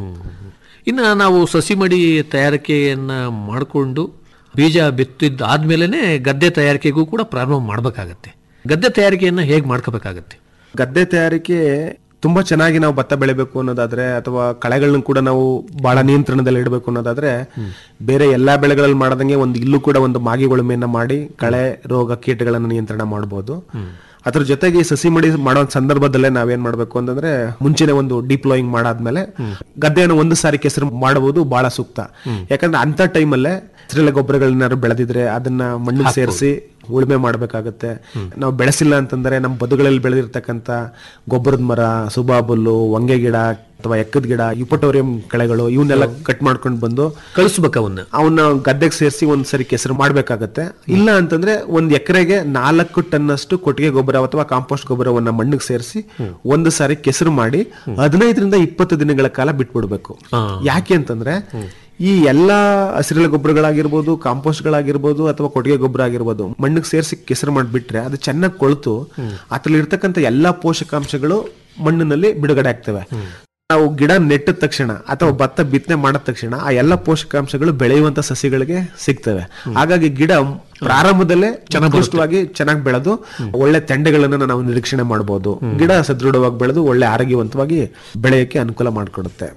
D: ಇನ್ನು ನಾವು ಸಸಿ ಮಡಿ ತಯಾರಿಕೆಯನ್ನ ಮಾಡಿಕೊಂಡು ಬೀಜ ಬಿತ್ತಿದ್ದ ಆದ್ಮೇಲೆ ಗದ್ದೆ ತಯಾರಿಕೆಗೂ ಕೂಡ ಪ್ರಾರಂಭ ಮಾಡಬೇಕಾಗತ್ತೆ ಗದ್ದೆ ತಯಾರಿಕೆಯನ್ನ ಹೇಗೆ ಮಾಡ್ಕೋಬೇಕಾಗತ್ತೆ
E: ಗದ್ದೆ ತಯಾರಿಕೆ ತುಂಬಾ ಚೆನ್ನಾಗಿ ನಾವು ಭತ್ತ ಬೆಳಿಬೇಕು ಅನ್ನೋದಾದ್ರೆ ಅಥವಾ ಕಳೆಗಳನ್ನ ಕೂಡ ನಾವು ಬಹಳ ನಿಯಂತ್ರಣದಲ್ಲಿ ಇಡಬೇಕು ಅನ್ನೋದಾದ್ರೆ ಬೇರೆ ಎಲ್ಲಾ ಬೆಳೆಗಳಲ್ಲಿ ಮಾಡದಂಗೆ ಒಂದು ಇಲ್ಲೂ ಕೂಡ ಒಂದು ಮಾಗಿ ಉಳುಮೆಯನ್ನ ಮಾಡಿ ಕಳೆ ರೋಗ ಕೀಟಗಳನ್ನ ನಿಯಂತ್ರಣ ಮಾಡಬಹುದು ಅದ್ರ ಜೊತೆಗೆ ಈ ಸಸಿ ಮಡಿ ಮಾಡೋ ಸಂದರ್ಭದಲ್ಲೇ ನಾವೇನ್ ಮಾಡ್ಬೇಕು ಅಂತಂದ್ರೆ ಮುಂಚೆನೆ ಒಂದು ಡಿಪ್ಲೋಯಿಂಗ್ ಮಾಡಾದ್ಮೇಲೆ ಗದ್ದೆಯನ್ನು ಒಂದು ಸಾರಿ ಕೆಸರು ಮಾಡಬಹುದು ಬಹಳ ಸೂಕ್ತ ಯಾಕಂದ್ರೆ ಅಂತ ಟೈಮಲ್ಲೇ ಹಸಿರೆಲೆ ಗೊಬ್ಬರಗಳನ್ನ ಬೆಳೆದಿದ್ರೆ ಅದನ್ನ ಮಣ್ಣಿಗೆ ಸೇರಿಸಿ ಉಳುಮೆ ಮಾಡ್ಬೇಕಾಗತ್ತೆ ನಾವು ಬೆಳೆಸಿಲ್ಲ ಅಂತಂದ್ರೆ ನಮ್ಮ ಬದುಗಳಲ್ಲಿ ಬೆಳೆದಿರ್ತಕ್ಕಂಥ ಗೊಬ್ಬರದ ಮರ ಸುಬಾಬುಲ್ಲು ಹೊಂಗೆ ಗಿಡ ಅಥವಾ ಎಕ್ಕದ ಗಿಡ ಯುಪಟೋರಿಯಂ ಕಳೆಗಳು ಇವನ್ನೆಲ್ಲ ಕಟ್ ಮಾಡ್ಕೊಂಡು ಬಂದು
D: ಕಳಿಸ್ಬೇಕು ಅವನ್ನ
E: ಅವನ್ನ ಗದ್ದೆಗೆ ಸೇರಿಸಿ ಒಂದ್ ಸರಿ ಕೆಸರು ಮಾಡ್ಬೇಕಾಗತ್ತೆ ಇಲ್ಲ ಅಂತಂದ್ರೆ ಒಂದ್ ಎಕರೆಗೆ ನಾಲ್ಕು ಟನ್ ಅಷ್ಟು ಕೊಟ್ಟಿಗೆ ಗೊಬ್ಬರ ಅಥವಾ ಕಾಂಪೋಸ್ಟ್ ಗೊಬ್ಬರವನ್ನ ಮಣ್ಣಿಗೆ ಸೇರಿಸಿ ಒಂದು ಸಾರಿ ಕೆಸರು ಮಾಡಿ ಹದಿನೈದರಿಂದ ಇಪ್ಪತ್ತು ದಿನಗಳ ಕಾಲ ಬಿಟ್ಬಿಡ್ಬೇಕು ಯಾಕೆ ಅಂತಂದ್ರೆ ಈ ಎಲ್ಲಾ ಹಸಿರೆಲೆ ಗೊಬ್ಬರಗಳಾಗಿರ್ಬೋದು ಕಾಂಪೋಸ್ಟ್ಗಳಾಗಿರ್ಬೋದು ಅಥವಾ ಕೊಟ್ಟಿಗೆ ಗೊಬ್ಬರ ಆಗಿರ್ಬೋದು ಮಣ್ಣಿಗೆ ಸೇರಿಸಿ ಕೆಸರು ಮಾಡಿಬಿಟ್ರೆ ಅದು ಚೆನ್ನಾಗಿ ಕೊಳ್ತು ಅದ್ರಲ್ಲಿ ಇರ್ತಕ್ಕಂಥ ಎಲ್ಲಾ ಪೋಷಕಾಂಶಗಳು ಮಣ್ಣಿನಲ್ಲಿ ಬಿಡುಗಡೆ ಆಗ್ತವೆ ನಾವು ಗಿಡ ನೆಟ್ಟ ತಕ್ಷಣ ಅಥವಾ ಭತ್ತ ಬಿತ್ತನೆ ಮಾಡಿದ ತಕ್ಷಣ ಆ ಎಲ್ಲ ಪೋಷಕಾಂಶಗಳು ಬೆಳೆಯುವಂತ ಸಸಿಗಳಿಗೆ ಸಿಗ್ತವೆ ಹಾಗಾಗಿ ಗಿಡ ಪ್ರಾರಂಭದಲ್ಲೇ ಚೆನ್ನಾಗಿ ಚೆನ್ನಾಗಿ ಬೆಳೆದು ಒಳ್ಳೆ ತೆಂಡೆಗಳನ್ನ ನಾವು ನಿರೀಕ್ಷಣೆ ಮಾಡಬಹುದು ಗಿಡ ಸದೃಢವಾಗಿ ಬೆಳೆದು ಒಳ್ಳೆ ಆರೋಗ್ಯವಂತವಾಗಿ ಬೆಳೆಯಕ್ಕೆ ಅನುಕೂಲ ಮಾಡಿಕೊಡುತ್ತೆ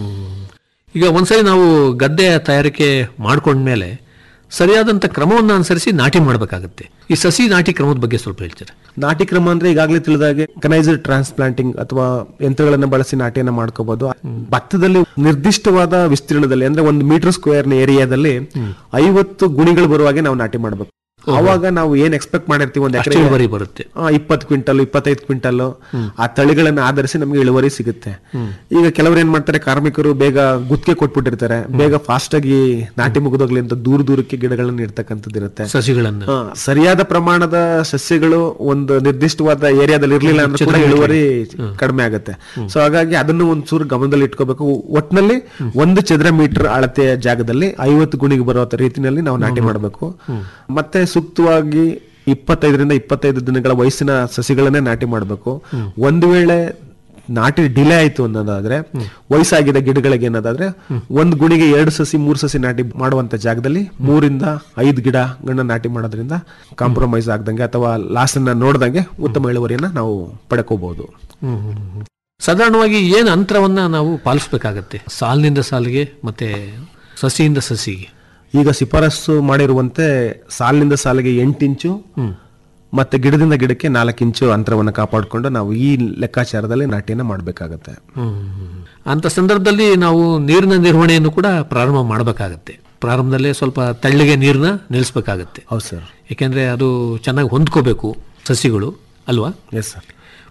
D: ಈಗ ಒಂದ್ಸರಿ ನಾವು ಗದ್ದೆ ತಯಾರಿಕೆ ಮಾಡ್ಕೊಂಡ್ಮೇಲೆ ಸರಿಯಾದಂತ ಕ್ರಮವನ್ನು ಅನುಸರಿಸಿ ನಾಟಿ ಮಾಡಬೇಕಾಗತ್ತೆ ಈ ಸಸಿ ನಾಟಿ ಕ್ರಮದ ಬಗ್ಗೆ ಸ್ವಲ್ಪ ಹೇಳ್ತೀರಾ
E: ನಾಟಿ ಕ್ರಮ ಅಂದ್ರೆ ಈಗಾಗಲೇ ತಿಳಿದಾಗೆ ಕನೈಸರ್ ಟ್ರಾನ್ಸ್ಪ್ಲಾಂಟಿಂಗ್ ಅಥವಾ ಯಂತ್ರಗಳನ್ನ ಬಳಸಿ ನಾಟಿಯನ್ನ ಮಾಡ್ಕೋಬಹುದು ಭತ್ತದಲ್ಲಿ ನಿರ್ದಿಷ್ಟವಾದ ವಿಸ್ತೀರ್ಣದಲ್ಲಿ ಅಂದ್ರೆ ಒಂದು ಮೀಟರ್ ಸ್ಕ್ವೇರ್ ಏರಿಯಾದಲ್ಲಿ ಐವತ್ತು ಗುಣಿಗಳು ಬರುವಾಗೆ ನಾವು ನಾಟಿ ಮಾಡಬೇಕು ಅವಾಗ ನಾವು ಏನ್ ಎಕ್ಸ್ಪೆಕ್ಟ್ ಮಾಡಿರ್ತೀವಿ ಒಂದು
D: ಅಷ್ಟು
E: ಎಕರೆ
D: ಇಳುವರಿ ಬರುತ್ತೆ
E: ಇಪ್ಪತ್ತು ಕ್ವಿಂಟಲ್ ಇಪ್ಪತ್ತೈದು ಕ್ವಿಂಟಲ್ ಆ ತಳಿಗಳನ್ನ ಆಧರಿಸಿ ನಮ್ಗೆ ಇಳುವರಿ ಸಿಗುತ್ತೆ ಈಗ ಕೆಲವರು ಏನ್ ಮಾಡ್ತಾರೆ ಕಾರ್ಮಿಕರು ಬೇಗ ಗುತ್ತಿಗೆ ಕೊಟ್ಬಿಟ್ಟಿರ್ತಾರೆ ಬೇಗ ಫಾಸ್ಟ್ ಆಗಿ ನಾಟಿ ಮುಗಿದೋಗ್ಲಿ ಅಂತ ದೂರ ದೂರಕ್ಕೆ ಗಿಡಗಳನ್ನ ಇರ್ತಕ್ಕಂಥದ್ದು ಇರುತ್ತೆ
D: ಸಸಿಗಳನ್ನ
E: ಹಾ, ಸರಿಯಾದ ಪ್ರಮಾಣದ ಸಸ್ಯಗಳು ಒಂದು ನಿರ್ದಿಷ್ಟವಾದ ಏರಿಯಾದಲ್ಲಿ ಇರ್ಲಿಲ್ಲ ಅಂದ್ರೆ ಕೂಡ ಇಳುವರಿ ಕಡಿಮೆ ಆಗುತ್ತೆ ಸೊ ಹಾಗಾಗಿ ಅದನ್ನು ಒಂದ್ ಚೂರು ಗಮನದಲ್ಲಿ ಇಟ್ಕೋಬೇಕು ಒಟ್ನಲ್ಲಿ ಒಂದು ಚದರ ಮೀಟರ್ ಅಳತೆಯ ಜಾಗದಲ್ಲಿ ಐವತ್ತು ಗುಣಿಗೆ ಬರೋ ರೀತಿನಲ್ಲಿ ನಾವು ನಾಟಿ ಮಾಡಬೇಕು ಮತ್ತೆ ಸೂಕ್ತವಾಗಿ ಇಪ್ಪತ್ತೈದರಿಂದ ಇಪ್ಪತ್ತೈದು ದಿನಗಳ ವಯಸ್ಸಿನ ಸಸಿಗಳನ್ನೇ ನಾಟಿ ಮಾಡಬೇಕು ಒಂದು ವೇಳೆ ನಾಟಿ ಡಿಲೇ ಆಯ್ತು ಅನ್ನೋದಾದ್ರೆ ವಯಸ್ಸಾಗಿದೆ ಗಿಡಗಳಿಗೆ ಅನ್ನೋದಾದ್ರೆ ಒಂದ್ ಗುಣಿಗೆ ಎರಡು ಸಸಿ ಮೂರು ಸಸಿ ನಾಟಿ ಮಾಡುವಂತ ಜಾಗದಲ್ಲಿ ಮೂರಿಂದ ಐದು ಗಿಡಗಳನ್ನ ನಾಟಿ ಮಾಡೋದ್ರಿಂದ ಕಾಂಪ್ರಮೈಸ್ ಆಗ್ದಂಗೆ ಅಥವಾ ಲಾಸ್ ಅನ್ನ ನೋಡ್ದಂಗೆ ಉತ್ತಮ ಇಳುವರಿಯನ್ನ ನಾವು ಪಡ್ಕೋಬಹುದು
D: ಸಾಧಾರಣವಾಗಿ ಏನು ಅಂತರವನ್ನ ನಾವು ಪಾಲಿಸ್ಬೇಕಾಗತ್ತೆ ಸಾಲಿನಿಂದ ಸಾಲಿಗೆ ಮತ್ತೆ ಸಸಿಯಿಂದ ಸಸಿಗೆ
E: ಈಗ ಶಿಫಾರಸು ಮಾಡಿರುವಂತೆ ಸಾಲಿನಿಂದ ಸಾಲಿಗೆ ಎಂಟು ಇಂಚು ಮತ್ತೆ ಗಿಡದಿಂದ ಗಿಡಕ್ಕೆ ನಾಲ್ಕು ಇಂಚು ಅಂತರವನ್ನು ಕಾಪಾಡಿಕೊಂಡು ನಾವು ಈ ಲೆಕ್ಕಾಚಾರದಲ್ಲಿ ನಾಟಿಯನ್ನ ಮಾಡಬೇಕಾಗತ್ತೆ
D: ಅಂತ ಸಂದರ್ಭದಲ್ಲಿ ನಾವು ನೀರಿನ ನಿರ್ವಹಣೆಯನ್ನು ಕೂಡ ಪ್ರಾರಂಭ ಮಾಡಬೇಕಾಗತ್ತೆ ಪ್ರಾರಂಭದಲ್ಲೇ ಸ್ವಲ್ಪ ತಳ್ಳಿಗೆ ನೀರನ್ನ ನಿಲ್ಲಿಸ್ಬೇಕಾಗತ್ತೆ
E: ಹೌದು ಸರ್
D: ಯಾಕೆಂದ್ರೆ ಅದು ಚೆನ್ನಾಗಿ ಹೊಂದ್ಕೋಬೇಕು ಸಸಿಗಳು ಅಲ್ವಾ
E: ಎಸ್ ಸರ್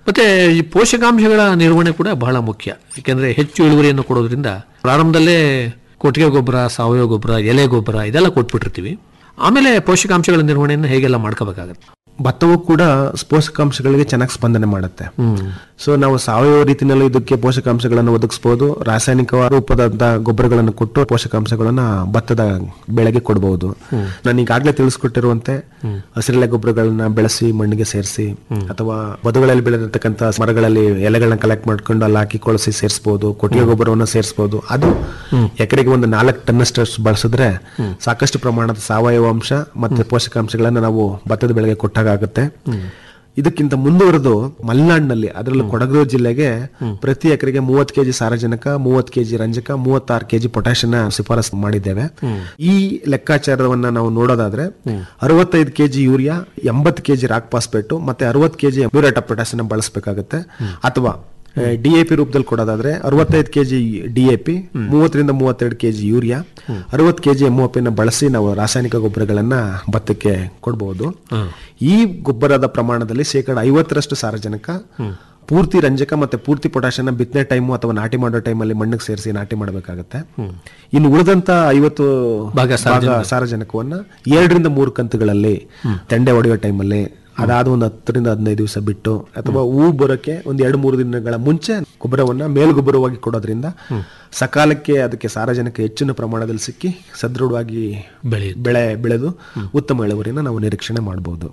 D: ಮತ್ತೆ ಈ ಪೋಷಕಾಂಶಗಳ ನಿರ್ವಹಣೆ ಕೂಡ ಬಹಳ ಮುಖ್ಯ ಯಾಕೆಂದ್ರೆ ಹೆಚ್ಚು ಇಳುವರಿಯನ್ನು ಕೊಡೋದ್ರಿಂದ ಪ್ರಾರಂಭದಲ್ಲೇ ಕೊಟ್ಟಿಗೆ ಗೊಬ್ಬರ ಸಾವಯವ ಗೊಬ್ಬರ ಎಲೆ ಗೊಬ್ಬರ ಇದೆಲ್ಲ ಕೊಟ್ಬಿಟ್ಟಿರ್ತೀವಿ ಆಮೇಲೆ ಪೋಷಕಾಂಶಗಳ ನಿರ್ವಹಣೆಯನ್ನು ಹೇಗೆಲ್ಲ ಮಾಡ್ಕೋಬೇಕಾಗತ್ತೆ
E: ಭತ್ತವು ಕೂಡ ಪೋಷಕಾಂಶಗಳಿಗೆ ಚೆನ್ನಾಗಿ ಸ್ಪಂದನೆ ಮಾಡುತ್ತೆ ಸೊ ನಾವು ಸಾವಯವ ರೀತಿಯಲ್ಲಿ ಇದಕ್ಕೆ ಪೋಷಕಾಂಶಗಳನ್ನು ಒದಗಿಸಬಹುದು ರಾಸಾಯನಿಕ ರೂಪದಂತ ಗೊಬ್ಬರಗಳನ್ನು ಕೊಟ್ಟು ಪೋಷಕಾಂಶಗಳನ್ನ ಭತ್ತದ ಬೆಳೆಗೆ ಕೊಡಬಹುದು ನಾನು ಈಗಾಗಲೇ ತಿಳಿಸ್ಕೊಟ್ಟಿರುವಂತೆ ಹಸಿರೆಲೆ ಗೊಬ್ಬರಗಳನ್ನ ಬೆಳೆಸಿ ಮಣ್ಣಿಗೆ ಸೇರಿಸಿ ಅಥವಾ ಬದುಗಳಲ್ಲಿ ಬೆಳೆದಿರ್ತಕ್ಕಂಥ ಮರಗಳಲ್ಲಿ ಎಲೆಗಳನ್ನ ಕಲೆಕ್ಟ್ ಮಾಡ್ಕೊಂಡು ಅಲ್ಲಿ ಹಾಕಿ ಕೊಳಸಿ ಸೇರಿಸಬಹುದು ಕೊಟ್ಟಿಗೆ ಗೊಬ್ಬರವನ್ನು ಸೇರಿಸಬಹುದು ಅದು ಎಕರೆಗೆ ಒಂದು ನಾಲ್ಕು ಟನ್ನಷ್ಟು ಬಳಸಿದ್ರೆ ಸಾಕಷ್ಟು ಪ್ರಮಾಣದ ಸಾವಯವ ಅಂಶ ಮತ್ತೆ ಪೋಷಕಾಂಶಗಳನ್ನ ನಾವು ಭತ್ತದ ಬೆಳೆಗೆ ಕೊಟ್ಟಾಗುತ್ತೆ ಇದಕ್ಕಿಂತ ಮುಂದುವರೆದು ಮಲೆನಾಡಿನಲ್ಲಿ ಅದರಲ್ಲೂ ಕೊಡಗು ಜಿಲ್ಲೆಗೆ ಪ್ರತಿ ಎಕರೆಗೆ ಮೂವತ್ತು ಕೆಜಿ ಸಾರಜನಕ ಮೂವತ್ತು ಕೆಜಿ ರಂಜಕ ಮೂವತ್ತಾರು ಕೆಜಿ ಪೊಟ್ಯಾಷಿಯನ್ನ ಶಿಫಾರಸು ಮಾಡಿದ್ದೇವೆ ಈ ಲೆಕ್ಕಾಚಾರವನ್ನ ನಾವು ನೋಡೋದಾದ್ರೆ ಅರವತ್ತೈದು ಕೆಜಿ ಯೂರಿಯಾ ಎಂಬತ್ತು ಕೆಜಿ ರಾಕ್ ಫಾಸ್ಫೇಟ್ ಮತ್ತೆ ಅರವತ್ತು ಕೆಜಿ ಮ್ಯೂರೇಟ್ ಆಫ್ ಪೊಟ್ಯಾಷಿಯಂ ಬಳಸಬೇಕಾಗುತ್ತೆ ಅಥವಾ ಡಿಎಪಿ ರೂಪದಲ್ಲಿ ಕೊಡೋದಾದ್ರೆ ಅರವತ್ತೈದು ಕೆಜಿ ಡಿಎಪಿ ಮೂವತ್ತರಿಂದ ಮೂವತ್ತೆರಡು ಕೆಜಿ ಯೂರಿಯಾ ಅರವತ್ತು ಕೆಜಿ ಎಂ ಬಳಸಿ ನಾವು ರಾಸಾಯನಿಕ ಗೊಬ್ಬರಗಳನ್ನ ಭತ್ತಕ್ಕೆ ಕೊಡಬಹುದು ಈ ಗೊಬ್ಬರದ ಪ್ರಮಾಣದಲ್ಲಿ ಶೇಕಡ ಐವತ್ತರಷ್ಟು ಸಾರಜನಕ ಪೂರ್ತಿ ರಂಜಕ ಮತ್ತೆ ಪೂರ್ತಿ ಪೊಟ್ಯಾಷಿಯಂ ಬಿತ್ತನೆ ಟೈಮು ಅಥವಾ ನಾಟಿ ಮಾಡೋ ಟೈಮಲ್ಲಿ ಮಣ್ಣಿಗೆ ಸೇರಿಸಿ ನಾಟಿ ಮಾಡಬೇಕಾಗುತ್ತೆ ಇನ್ನು ಉಳಿದಂತ ಐವತ್ತು
D: ಭಾಗ
E: ಭಾಗ ಸಾರಜನಕವನ್ನ ಎರಡರಿಂದ ಮೂರು ಕಂತುಗಳಲ್ಲಿ ತೆಂಡೆ ಹೊಡೆಯೋ ಟೈಮಲ್ಲಿ ಅದಾದ ಒಂದು ಹತ್ತರಿಂದ ಹದಿನೈದು ದಿವಸ ಬಿಟ್ಟು ಅಥವಾ ಹೂ ಬರೋಕೆ ಒಂದ್ ಎರಡು ಮೂರು ದಿನಗಳ ಮುಂಚೆ ಗೊಬ್ಬರವನ್ನ ಮೇಲ್ಗೊಬ್ಬರವಾಗಿ ಕೊಡೋದ್ರಿಂದ ಸಕಾಲಕ್ಕೆ ಅದಕ್ಕೆ ಸಾರಜನಕ ಹೆಚ್ಚಿನ ಪ್ರಮಾಣದಲ್ಲಿ ಸಿಕ್ಕಿ ಸದೃಢವಾಗಿ
D: ಬೆಳೆಯುತ್ತೆ.
E: ಬೆಳೆ ಬೆಳೆದು ಉತ್ತಮ ಇಳುವರಿನ ನಾವು ನಿರೀಕ್ಷಣೆ ಮಾಡಬಹುದು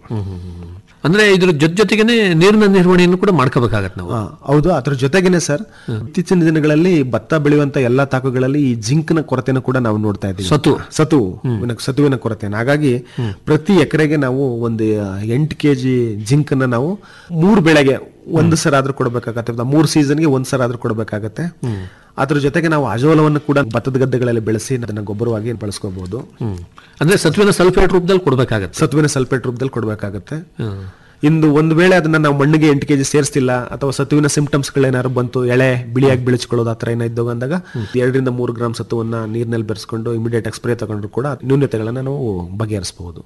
D: ಅಂದ್ರೆ ಇದ್ರ ಜೊತೆ ಜೊತೆಗೇನೆ ನೀರಿನ ನಿರ್ವಹಣೆಯನ್ನು ಕೂಡ ಮಾಡ್ಕೋಬೇಕಾಗತ್ತೆ ನಾವು
E: ಆ, ಹೌದು ಅದ್ರ ಜೊತೆಗೇನೆ ಸರ್ ಇತ್ತೀಚಿನ ದಿನಗಳಲ್ಲಿ ಭತ್ತ ಬೆಳೆಯುವಂತ ಎಲ್ಲಾ ತಾಕುಗಳಲ್ಲಿ ಈ ಜಿಂಕ್ನ ಕೊರತೆನ ಕೂಡ ನಾವು ನೋಡ್ತಾ ಇದ್ದೀವಿ
D: ಸತು.
E: ಸತು ಸತುವಿನ ಕೊರತೆ ಹಾಗಾಗಿ ಪ್ರತಿ ಎಕರೆಗೆ ನಾವು ಒಂದು ಎಂಟು ಕೆಜಿ ಜಿಂಕ್ ನ ನಾವು ಮೂರು ಬೆಳೆಗೆ ಒಂದು ಸರ ಆದ್ರೂ ಕೊಡಬೇಕಾಗತ್ತೆ ಅಥವಾ ಮೂರು ಸೀಸನ್ಗೆ ಒಂದ್ ಸರ ಆದ್ರೂ ಕೊಡಬೇಕಾಗತ್ತೆ ಅದ್ರ ಜೊತೆಗೆ ನಾವು ಅಜೋಲವನ್ನು ಕೂಡ ಭತ್ತದ ಗದ್ದೆಗಳಲ್ಲಿ ಬೆಳೆಸಿ ಅದನ್ನ ಗೊಬ್ಬರವಾಗಿ ಬಳಸ್ಕೋಬಹುದು
D: ಹ್ಮ್. ಅಂದ್ರೆ ಸತ್ವಿನ ಸಲ್ಫೇಟ್ ರೂಪದಲ್ಲಿ ಕೊಡ್ಬೇಕಾಗತ್ತೆ
E: ಸತ್ವಿನ ಸಲ್ಫೇಟ್ ರೂಪದಲ್ಲಿ ಕೊಡಬೇಕಾಗತ್ತೆ ಇಂದು ಒಂದು ವೇಳೆ ಅದನ್ನ ನಾವು ಮಣ್ಣಿಗೆ ಎಂಟು ಕೆಜಿ ಸೇರಿಸ್ತಿಲ್ಲ ಅಥವಾ ಸತುವಿನ ಸಿಂಪ್ಟಮ್ಸ್ ಗಳೇನಾದ್ರು ಬಂತು ಎಳೆ ಬಿಳಿಯಾಗಿ ಬೆಳೆಸ್ಕೊಳ್ಳೋದು ಆ ಥರ ಏನೋ ಇದ್ದಾಗ ಅಂದಾಗ ಎರಡರಿಂದ ಮೂರು ಗ್ರಾಮ್ ಸತುವನ್ನ ನೀರಿನಲ್ಲಿ ಬೆರೆಸ್ಕೊಂಡು ಇಮಿಡಿಯೇಟ್ ಸ್ಪ್ರೇ ತಗೊಂಡ್ರು ಕೂಡ ನ್ಯೂನತೆಗಳನ್ನ ನಾವು ಬಗೆಹರಿಸಬಹುದು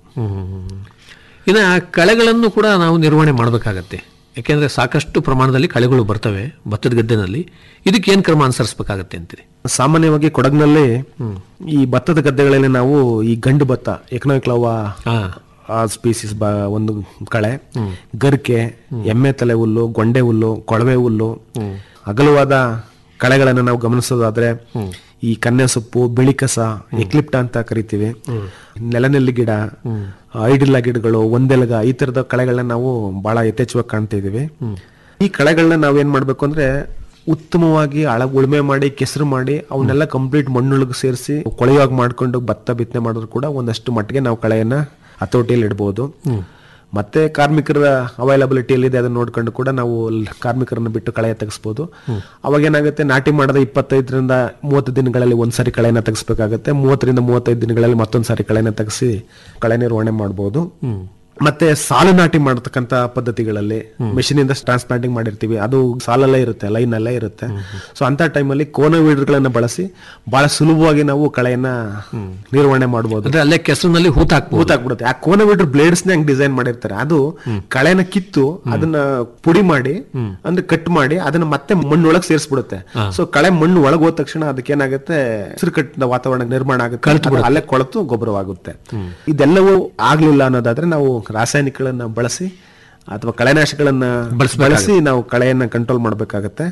D: ಇನ್ನು ಕಳೆಗಳನ್ನು ಕೂಡ ನಾವು ನಿರ್ವಹಣೆ ಮಾಡಬೇಕಾಗತ್ತೆ ಯಾಕೆಂದ್ರೆ ಸಾಕಷ್ಟು ಪ್ರಮಾಣದಲ್ಲಿ ಕಳೆಗಳು ಬರ್ತವೆ ಭತ್ತದ ಗದ್ದೆನಲ್ಲಿ ಇದಕ್ಕೆ ಏನ್ ಕ್ರಮ ಅನುಸರಿಸಬೇಕಾಗತ್ತೆ ಅಂತೀರಿ
E: ಸಾಮಾನ್ಯವಾಗಿ ಕೊಡಗಿನಲ್ಲಿ ಈ ಭತ್ತದ ಗದ್ದೆಗಳಲ್ಲಿ ನಾವು ಈ ಗಂಡು ಭತ್ತ ಎಕನಾಕ್ಲವ
D: ಹಾ
E: ಆ ಸ್ಪೀಸಿಸ್ ಒಂದು ಕಳೆ ಗರ್ಕೆ ಎಮ್ಮೆ ತಲೆ ಹುಲ್ಲು ಗೊಂಡೆ ಹುಲ್ಲು ಕೊಳವೆ ಹುಲ್ಲು ಅಗಲವಾದ ಕಳೆಗಳನ್ನು ನಾವು ಗಮನಿಸೋದಾದ್ರೆ ಈ ಕನ್ಯಾ ಸೊಪ್ಪು ಬಿಳಿ ಕಸ ಎಕ್ಲಿಪ್ಟ ಅಂತ ಕರಿತೀವಿ ನೆಲನೆಲ್ಲಿ ಗಿಡ ಐಡಿಲ್ಲ ಗಿಡಗಳು ಒಂದೆಲಗ ಈ ತರದ ಕಳೆಗಳನ್ನ ನಾವು ಬಹಳ ಯಥೇಚ್ಛವಾಗಿ ಕಾಣ್ತಾ ಇದೀವಿ ಈ ಕಳೆಗಳನ್ನ ನಾವೇನ್ ಮಾಡ್ಬೇಕು ಅಂದ್ರೆ ಉತ್ತಮವಾಗಿ ಆಳ ಉಳುಮೆ ಮಾಡಿ ಕೆಸರು ಮಾಡಿ ಅವನ್ನೆಲ್ಲ ಕಂಪ್ಲೀಟ್ ಮಣ್ಣೊಳಗೆ ಸೇರಿಸಿ ಕೊಳೆಯುವಾಗ ಮಾಡ್ಕೊಂಡು ಭತ್ತ ಬಿತ್ತನೆ ಮಾಡಿದ್ರು ಕೂಡ ಒಂದಷ್ಟು ಮಟ್ಟಿಗೆ ನಾವು ಕಳೆಯನ್ನ ಹತೋಟಿಯಲ್ಲಿ ಇಡಬಹುದು ಮತ್ತೆ ಕಾರ್ಮಿಕರ ಅವೈಲಬಿಲಿಟಿ ಎಲ್ಲಿದೆ ಅದನ್ನ ನೋಡ್ಕೊಂಡು ಕೂಡ ನಾವು ಲ್- ಕಾರ್ಮಿಕರನ್ನ ಬಿಟ್ಟು ಕಳೆಯ ತೆಗೆಸ್ಬೋದು ಅವಾಗ ಏನಾಗುತ್ತೆ ನಾಟಿ ಮಾಡದ ಇಪ್ಪತ್ತೈದರಿಂದ ಮೂವತ್ತು ದಿನಗಳಲ್ಲಿ ಒಂದ್ಸರಿ ಕಳೆಯನ್ನ ತೆಗಿಸ್ಬೇಕಾಗತ್ತೆ ಮೂವತ್ತರಿಂದ ಮೂವತ್ತೈದು ದಿನಗಳಲ್ಲಿ ಮತ್ತೊಂದ್ ಸಾರಿ ಕಳೆಯನ್ನ ತೆಗೆಸಿ ಕಳೆ ನಿರ್ವಹಣೆ ಮಾಡಬಹುದು ಮತ್ತೆ ಸಾಲು ನಾಟಿ ಮಾಡತಕ್ಕಂತ ಪದ್ಧತಿಗಳಲ್ಲಿ ಮೆಷಿನ್ ಇಂದ ಟ್ರಾನ್ಸ್ಪ್ಲಾಂಟಿಂಗ್ ಮಾಡಿರ್ತೀವಿ ಅದು ಸಾಲಲ್ಲೇ ಇರುತ್ತೆ ಲೈನ್ ಅಲ್ಲೇ ಇರುತ್ತೆ ಸೊ ಅಂತ ಟೈಮಲ್ಲಿ ಕೋನ ವೀಡರ್ಗಳನ್ನ ಬಳಸಿ ಬಹಳ ಸುಲಭವಾಗಿ ನಾವು ಕಳೆಯನ್ನ ನಿರ್ವಹಣೆ ಮಾಡಬಹುದು
D: ಅಂದ್ರೆ ಅಲ್ಲೇ ಕೆಸರಿನಲ್ಲಿ ಹೂತಾಕ್ಬೋದು
E: ಗೊತ್ತಾಗ್ಬಿಡುತ್ತೆ ಆ ಕೋನ ವೀಡರ್ ಬ್ಲೇಡ್ಸ್ ನ ಹೆಂಗ್ ಡಿಸೈನ್ ಮಾಡಿರ್ತಾರೆ ಅದು ಕಳೆನ ಕಿತ್ತು ಅದನ್ನ ಪುಡಿ ಮಾಡಿ ಅಂದ್ರೆ ಕಟ್ ಮಾಡಿ ಅದನ್ನ ಮತ್ತೆ ಮಣ್ಣೊಳಗೆ ಸೇರಿಸ್ಬಿಡುತ್ತೆ ಸೊ ಕಳೆ ಮಣ್ಣು ಒಳಗೆ ಹೋದ ತಕ್ಷಣ ಅದಕ್ಕೆ ಏನಾಗುತ್ತೆ ಹಸಿರು ಕಟ್ಟಿದ ವಾತಾವರಣ ನಿರ್ಮಾಣ ಆಗುತ್ತೆ ಅದು ಅಲ್ಲೇ ಕೊಳತು ಗೊಬ್ಬರವಾಗುತ್ತೆ ಇದೆಲ್ಲವೂ ಆಗ್ಲಿಲ್ಲ ಅನ್ನೋದಾದ್ರೆ ನಾವು ರಾಸಾಯನಿಕಗಳನ್ನ ಬಳಸಿ ಅಥವಾ ಕಳೆನಾಶಗಳನ್ನ ಬಳಸಿ ನಾವು ಕಳೆಯನ್ನ ಕಂಟ್ರೋಲ್ ಮಾಡಬೇಕಾಗತ್ತೆ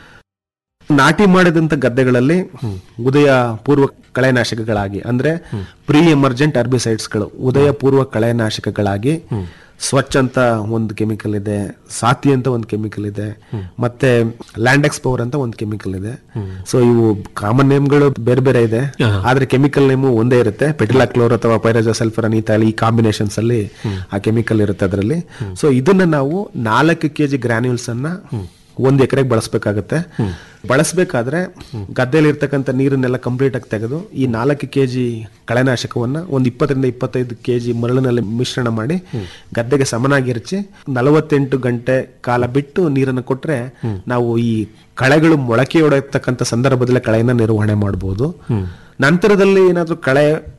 E: ನಾಟಿ ಮಾಡಿದಂತ ಗದ್ದೆಗಳಲ್ಲಿ ಉದಯ ಪೂರ್ವ ಕಳೆನಾಶಕಗಳಾಗಿ ಅಂದ್ರೆ ಪ್ರೀ ಎಮರ್ಜೆಂಟ್ ಗಳು ಉದಯ ಪೂರ್ವ ಕಳೆನಾಶಕಗಳಾಗಿ ಸ್ವಚ್ಛ ಅಂತ ಒಂದು ಕೆಮಿಕಲ್ ಇದೆ ಸಾತಿ ಅಂತ ಒಂದು ಕೆಮಿಕಲ್ ಇದೆ ಮತ್ತೆ ಲ್ಯಾಂಡೆಕ್ಸ್ ಪವರ್ ಅಂತ ಒಂದು ಕೆಮಿಕಲ್ ಇದೆ ಸೊ ಇವು ಕಾಮನ್ ನೇಮ್ಗಳು ಬೇರೆ ಬೇರೆ ಇದೆ ಆದ್ರೆ ಕೆಮಿಕಲ್ ನೇಮು ಒಂದೇ ಇರುತ್ತೆ ಪೆಟಿಲಾಕ್ಲೋರ್ ಅಥವಾ ಪೈರಜೋ ಸಲ್ಫರ್ ಅನಿತಾಲ್ ಈ ಕಾಂಬಿನೇಷನ್ಸ್ ಅಲ್ಲಿ ಆ ಕೆಮಿಕಲ್ ಇರುತ್ತೆ ಅದರಲ್ಲಿ ಸೊ ಇದನ್ನ ನಾವು ನಾಲ್ಕು ಕೆಜಿ ಗ್ರಾನ್ಯೂಲ್ಸ್ ಅನ್ನ ಒಂದ್ ಎಕರೆಗೆ ಬಳಸಬೇಕಾಗತ್ತೆ ಬಳಸಬೇಕಾದ್ರೆ ಗದ್ದೆಯಲ್ಲಿ ಇರ್ತಕ್ಕಂಥ ನೀರನ್ನೆಲ್ಲ ಕಂಪ್ಲೀಟ್ ಆಗಿ ತೆಗೆದು ಈ ನಾಲ್ಕು ಕೆಜಿ ಕಳೆನಾಶಕವನ್ನ ಒಂದ್ ಇಪ್ಪತ್ತರಿಂದ ಇಪ್ಪತ್ತೈದು ಕೆಜಿ ಮರಳಿನಲ್ಲಿ ಮಿಶ್ರಣ ಮಾಡಿ ಗದ್ದೆಗೆ ಸಮನಾಗಿ ಎರಚಿ ನಲವತ್ತೆಂಟು ಗಂಟೆ ಕಾಲ ಬಿಟ್ಟು ನೀರನ್ನು ಕೊಟ್ರೆ ನಾವು ಈ ಕಳೆಗಳು ಮೊಳಕೆಯೊಡತಕ್ಕಂಥ ಸಂದರ್ಭದಲ್ಲಿ ಕಳೆಯನ್ನ ನಿರ್ವಹಣೆ ಮಾಡಬಹುದು ನಂತರದಲ್ಲಿ ಏನಾದ್ರೂ ಕಳೆ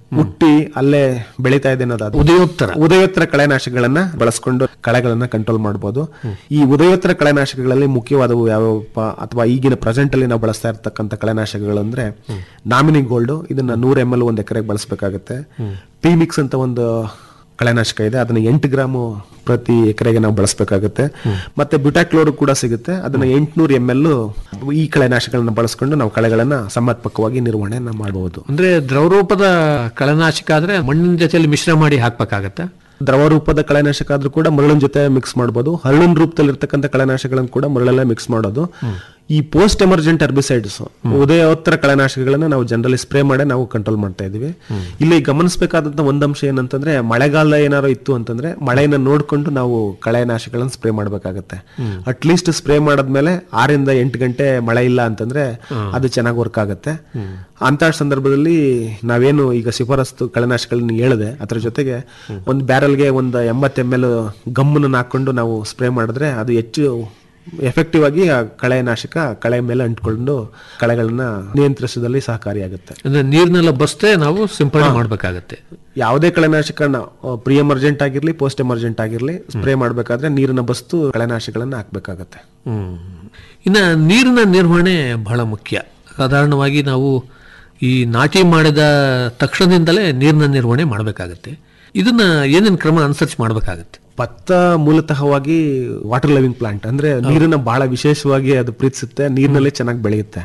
E: ಹುಟ್ಟಿ ಅಲ್ಲೇ ಬೆಳೀತಾ ಇದೆ ಅನ್ನೋದಾದ್ರೆ
D: ಉದಯೋತ್ತರ
E: ಉದಯೋತ್ತರ ಕಳೆನಾಶಕಗಳನ್ನ ಬಳಸ್ಕೊಂಡು ಕಳೆಗಳನ್ನ ಕಂಟ್ರೋಲ್ ಮಾಡಬಹುದು ಈ ಉದಯೋತ್ತರ ಕಳೆನಾಶಕಗಳಲ್ಲಿ ಮುಖ್ಯವಾದವು ಯಾವ್ಯಾವಪ್ಪ ಅಥವಾ ಈಗಿನ ಪ್ರೆಸೆಂಟ್ ಅಲ್ಲಿ ನಾವು ಬಳಸ್ತಾ ಇರ್ತಕ್ಕಂಥ ಕಳೆನಾಶಕಗಳು ಅಂದ್ರೆ ನಾಮಿನಿ ಗೋಲ್ಡ್ ಇದನ್ನ ನೂರ ಎಂ ಎಲ್ ಒಂದ್ ಎಕರೆಗೆ ಬಳಸಬೇಕಾಗುತ್ತೆ ಪಿಮಿಕ್ಸ್ ಅಂತ ಒಂದು ಕಳೆನಾಶಕ ಇದೆ ಅದನ್ನ ಎಂಟು ಗ್ರಾಮು ಪ್ರತಿ ಎಕರೆಗೆ ನಾವು ಬಳಸಬೇಕಾಗುತ್ತೆ ಮತ್ತೆ ಬ್ಯುಟಾಕ್ಲೋರ್ ಕೂಡ ಸಿಗುತ್ತೆ ಅದನ್ನ ಎಂಟುನೂರು ಎಂ ಎಲ್ ಈ ಕಳೆನಾಶಕಗಳನ್ನ ಬಳಸ್ಕೊಂಡು ನಾವು ಕಳೆಗಳನ್ನ ಸಮರ್ಪಕವಾಗಿ ನಿರ್ವಹಣೆಯನ್ನ ಮಾಡಬಹುದು
D: ಅಂದ್ರೆ ದ್ರವರೂಪದ ಕಳೆನಾಶಕ ಆದ್ರೆ ಮಣ್ಣಿನ ಜೊತೆಯಲ್ಲಿ ಮಿಶ್ರ ಮಾಡಿ ಹಾಕ್ಬೇಕಾಗತ್ತಾ
E: ದ್ರವ ರೂಪದ ಕಳೆನಾಶಕ ಆದ್ರೂ ಕೂಡ ಮರಳಿನ ಜೊತೆ ಮಿಕ್ಸ್ ಮಾಡಬಹುದು ಹರಳಿನ ರೂಪದಲ್ಲಿ ಇರ್ತಕ್ಕಂಥ ಕಳೆನಾಶಕಗಳನ್ನು ಕೂಡ ಮರಳಲ್ಲೇ ಮಿಕ್ಸ್ ಮಾಡೋದು ಈ ಪೋಸ್ಟ್ ಎಮರ್ಜೆಂಟ್ ಹೆರ್ಬಿಸೈಡ್ಸ್ ಉದಯೋತ್ತರ ಕಳೆನಾಶಕಗಳನ್ನ ನಾವು ಜನರಲಿ ಸ್ಪ್ರೇ ಮಾಡಿ ನಾವು ಕಂಟ್ರೋಲ್ ಮಾಡ್ತಾ ಇದೀವಿ ಇಲ್ಲಿ ಗಮನಿಸಬೇಕಾದಂತ ಒಂದ್ ಅಂಶ ಏನಂತಂದ್ರೆ ಮಳೆಗಾಲ ಏನಾರು ಇತ್ತು ಅಂತಂದ್ರೆ ಮಳೆಯನ್ನ ನೋಡ್ಕೊಂಡು ನಾವು ಕಳೆನಾಶಕಗಳನ್ನ ಸ್ಪ್ರೇ ಮಾಡ್ಬೇಕಾಗತ್ತೆ ಅಟ್ ಲೀಸ್ಟ್ ಸ್ಪ್ರೇ ಮಾಡಾದ್ಮೇಲೆ ಆರಿಂದ ಎಂಟು ಗಂಟೆ ಮಳೆ ಇಲ್ಲ ಅಂತಂದ್ರೆ ಅದು ಚೆನ್ನಾಗಿ ವರ್ಕ್ ಆಗುತ್ತೆ ಅಂತ ಸಂದರ್ಭದಲ್ಲಿ ನಾವೇನು ಈಗ ಶಿಫಾರಸ್ತು ಕಳೆನಾಶಕಗಳನ್ನ ಹೇಳಿದೆ ಅದ್ರ ಜೊತೆಗೆ ಒಂದು ಬ್ಯಾರಲ್ಗೆ ಒಂದು ಎಂಬತ್ತು ಎಮ್ ಎಲ್ ಗಮ್ಮನ್ನು ಹಾಕೊಂಡು ನಾವು ಸ್ಪ್ರೇ ಮಾಡಿದ್ರೆ ಅದು ಹೆಚ್ಚು ಎಫೆಕ್ಟಿವ್ ಆಗಿ ಆ ಕಳೆನಾಶಕ ಕಳೆ ಮೇಲೆ ಅಂಟ್ಕೊಂಡು ಕಳೆಗಳನ್ನ ನಿಯಂತ್ರಿಸೋದಲ್ಲಿ ಸಹಕಾರಿಯಾಗುತ್ತೆ
D: ಅಂದ್ರೆ ನೀರ್ನೆಲ್ಲ ಬಸ್ತೆ ನಾವು ಸಿಂಪಡಣೆ ಮಾಡ್ಬೇಕಾಗತ್ತೆ
E: ಯಾವುದೇ ಕಳೆನಾಶಕ ಪ್ರಿ ಎಮರ್ಜೆಂಟ್ ಆಗಿರ್ಲಿ ಪೋಸ್ಟ್ ಎಮರ್ಜೆಂಟ್ ಆಗಿರ್ಲಿ ಸ್ಪ್ರೇ ಮಾಡ್ಬೇಕಾದ್ರೆ ನೀರಿನ ಬಸ್ತು ಕಳೆನಾಶಕಗಳನ್ನ ಹಾಕ್ಬೇಕಾಗತ್ತೆ
D: ಹ್ಮ್. ಇನ್ನ ನೀರಿನ ನಿರ್ವಹಣೆ ಬಹಳ ಮುಖ್ಯ ಸಾಧಾರಣವಾಗಿ ನಾವು ಈ ನಾಟಿ ಮಾಡಿದ ತಕ್ಷಣದಿಂದಲೇ ನೀರಿನ ನಿರ್ವಹಣೆ ಮಾಡಬೇಕಾಗತ್ತೆ ಇದನ್ನ ಏನೇನು ಕ್ರಮ ಅನುಸರಿಸಿ ಮಾಡಬೇಕಾಗತ್ತೆ
E: ಭತ್ತ ಮೂಲತಃವಾಗಿ ವಾಟರ್ ಲವಿಂಗ್ ಪ್ಲಾಂಟ್ ಅಂದ್ರೆ ನೀರನ್ನ ಬಹಳ ವಿಶೇಷವಾಗಿ ಅದು ಪ್ರೀತಿಸುತ್ತೆ ನೀರಿನಲ್ಲೇ ಚೆನ್ನಾಗಿ ಬೆಳೆಯುತ್ತೆ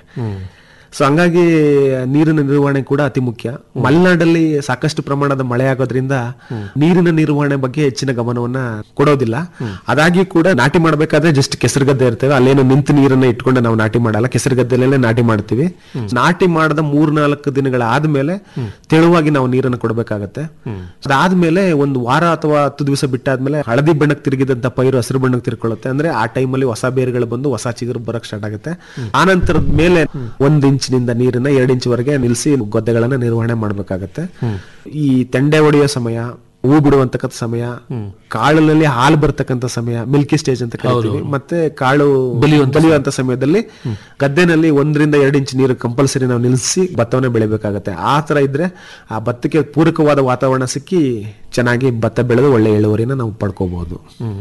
E: ಸೊ ಹಂಗಾಗಿ ನೀರಿನ ನಿರ್ವಹಣೆ ಕೂಡ ಅತಿ ಮುಖ್ಯ ಮಲೆನಾಡಲ್ಲಿ ಸಾಕಷ್ಟು ಪ್ರಮಾಣದ ಮಳೆ ಆಗೋದ್ರಿಂದ ನೀರಿನ ನಿರ್ವಹಣೆ ಬಗ್ಗೆ ಹೆಚ್ಚಿನ ಗಮನವನ್ನ ಕೊಡೋದಿಲ್ಲ ಅದಾಗಿ ಕೂಡ ನಾಟಿ ಮಾಡ್ಬೇಕಾದ್ರೆ ಜಸ್ಟ್ ಕೆಸರುಗದ್ದೆ ಇರ್ತೇವೆ ಅಲ್ಲೇನು ನಿಂತು ನೀರನ್ನ ಇಟ್ಕೊಂಡು ನಾವು ನಾಟಿ ಮಾಡಲ್ಲ ಕೆಸರುಗದ್ದೆಲ್ಲೇ ನಾಟಿ ಮಾಡ್ತೀವಿ ನಾಟಿ ಮಾಡದ ಮೂರ್ನಾಲ್ಕು ದಿನಗಳ ಆದ್ಮೇಲೆ ತೆಳುವಾಗಿ ನಾವು ನೀರನ್ನು ಕೊಡಬೇಕಾಗತ್ತೆ ಅದಾದ್ಮೇಲೆ ಒಂದು ವಾರ ಅಥವಾ ಹತ್ತು ದಿವಸ ಬಿಟ್ಟಾದ್ಮೇಲೆ ಹಳದಿ ಬಣ್ಣಕ್ಕೆ ತಿರುಗಿದಂತ ಪೈರು ಹಸಿರು ಬಣ್ಣಕ್ಕೆ ತಿರ್ಕೊಳ್ಳುತ್ತೆ ಅಂದ್ರೆ ಆ ಟೈಮಲ್ಲಿ ಹೊಸ ಬೇರುಗಳು ಬಂದು ಹೊಸ ಚಿಗುರು ಬರಕ್ ಸ್ಟಾರ್ಟ್ ಆಗುತ್ತೆ ಆ ನಂತರದ ಮೇಲೆ ಒಂದ್ ಇಂಚಿನಿಂದ ನೀರನ್ನ ಎರಡು ಇಂಚ್ವರೆಗೆ ನಿಲ್ಲಿಸಿ ಗದ್ದೆಗಳನ್ನ ನಿರ್ವಹಣೆ ಮಾಡ್ಬೇಕಾಗತ್ತೆ ಈ ತೆಂಡೆ ಹೊಡೆಯೋ ಸಮಯ ಹೂ ಬಿಡುವಂತಕ್ಕಂಥ ಸಮಯ ಕಾಳಿನಲ್ಲಿ ಹಾಲು ಬರ್ತಕ್ಕಂಥ ಸಮಯ ಮಿಲ್ಕಿ ಸ್ಟೇಜ್ ಅಂತ ಕರಿತೀವಿ ಮತ್ತೆ ಕಾಳು ಬಲಿಯುವಂತ ಸಮಯದಲ್ಲಿ ಗದ್ದೆನಲ್ಲಿ ಒಂದರಿಂದ ಎರಡು ಇಂಚ್ ನೀರು ಕಂಪಲ್ಸರಿ ನಾವು ನಿಲ್ಲಿಸಿ ಭತ್ತವನ್ನ ಬೆಳಿಬೇಕಾಗತ್ತೆ ಆ ತರ ಇದ್ರೆ ಆ ಭತ್ತಕ್ಕೆ ಪೂರಕವಾದ ವಾತಾವರಣ ಸಿಕ್ಕಿ ಚೆನ್ನಾಗಿ ಭತ್ತ ಬೆಳೆದು ಒಳ್ಳೆ ಇಳುವರಿನ ನಾವು ಪಡ್ಕೋಬಹುದು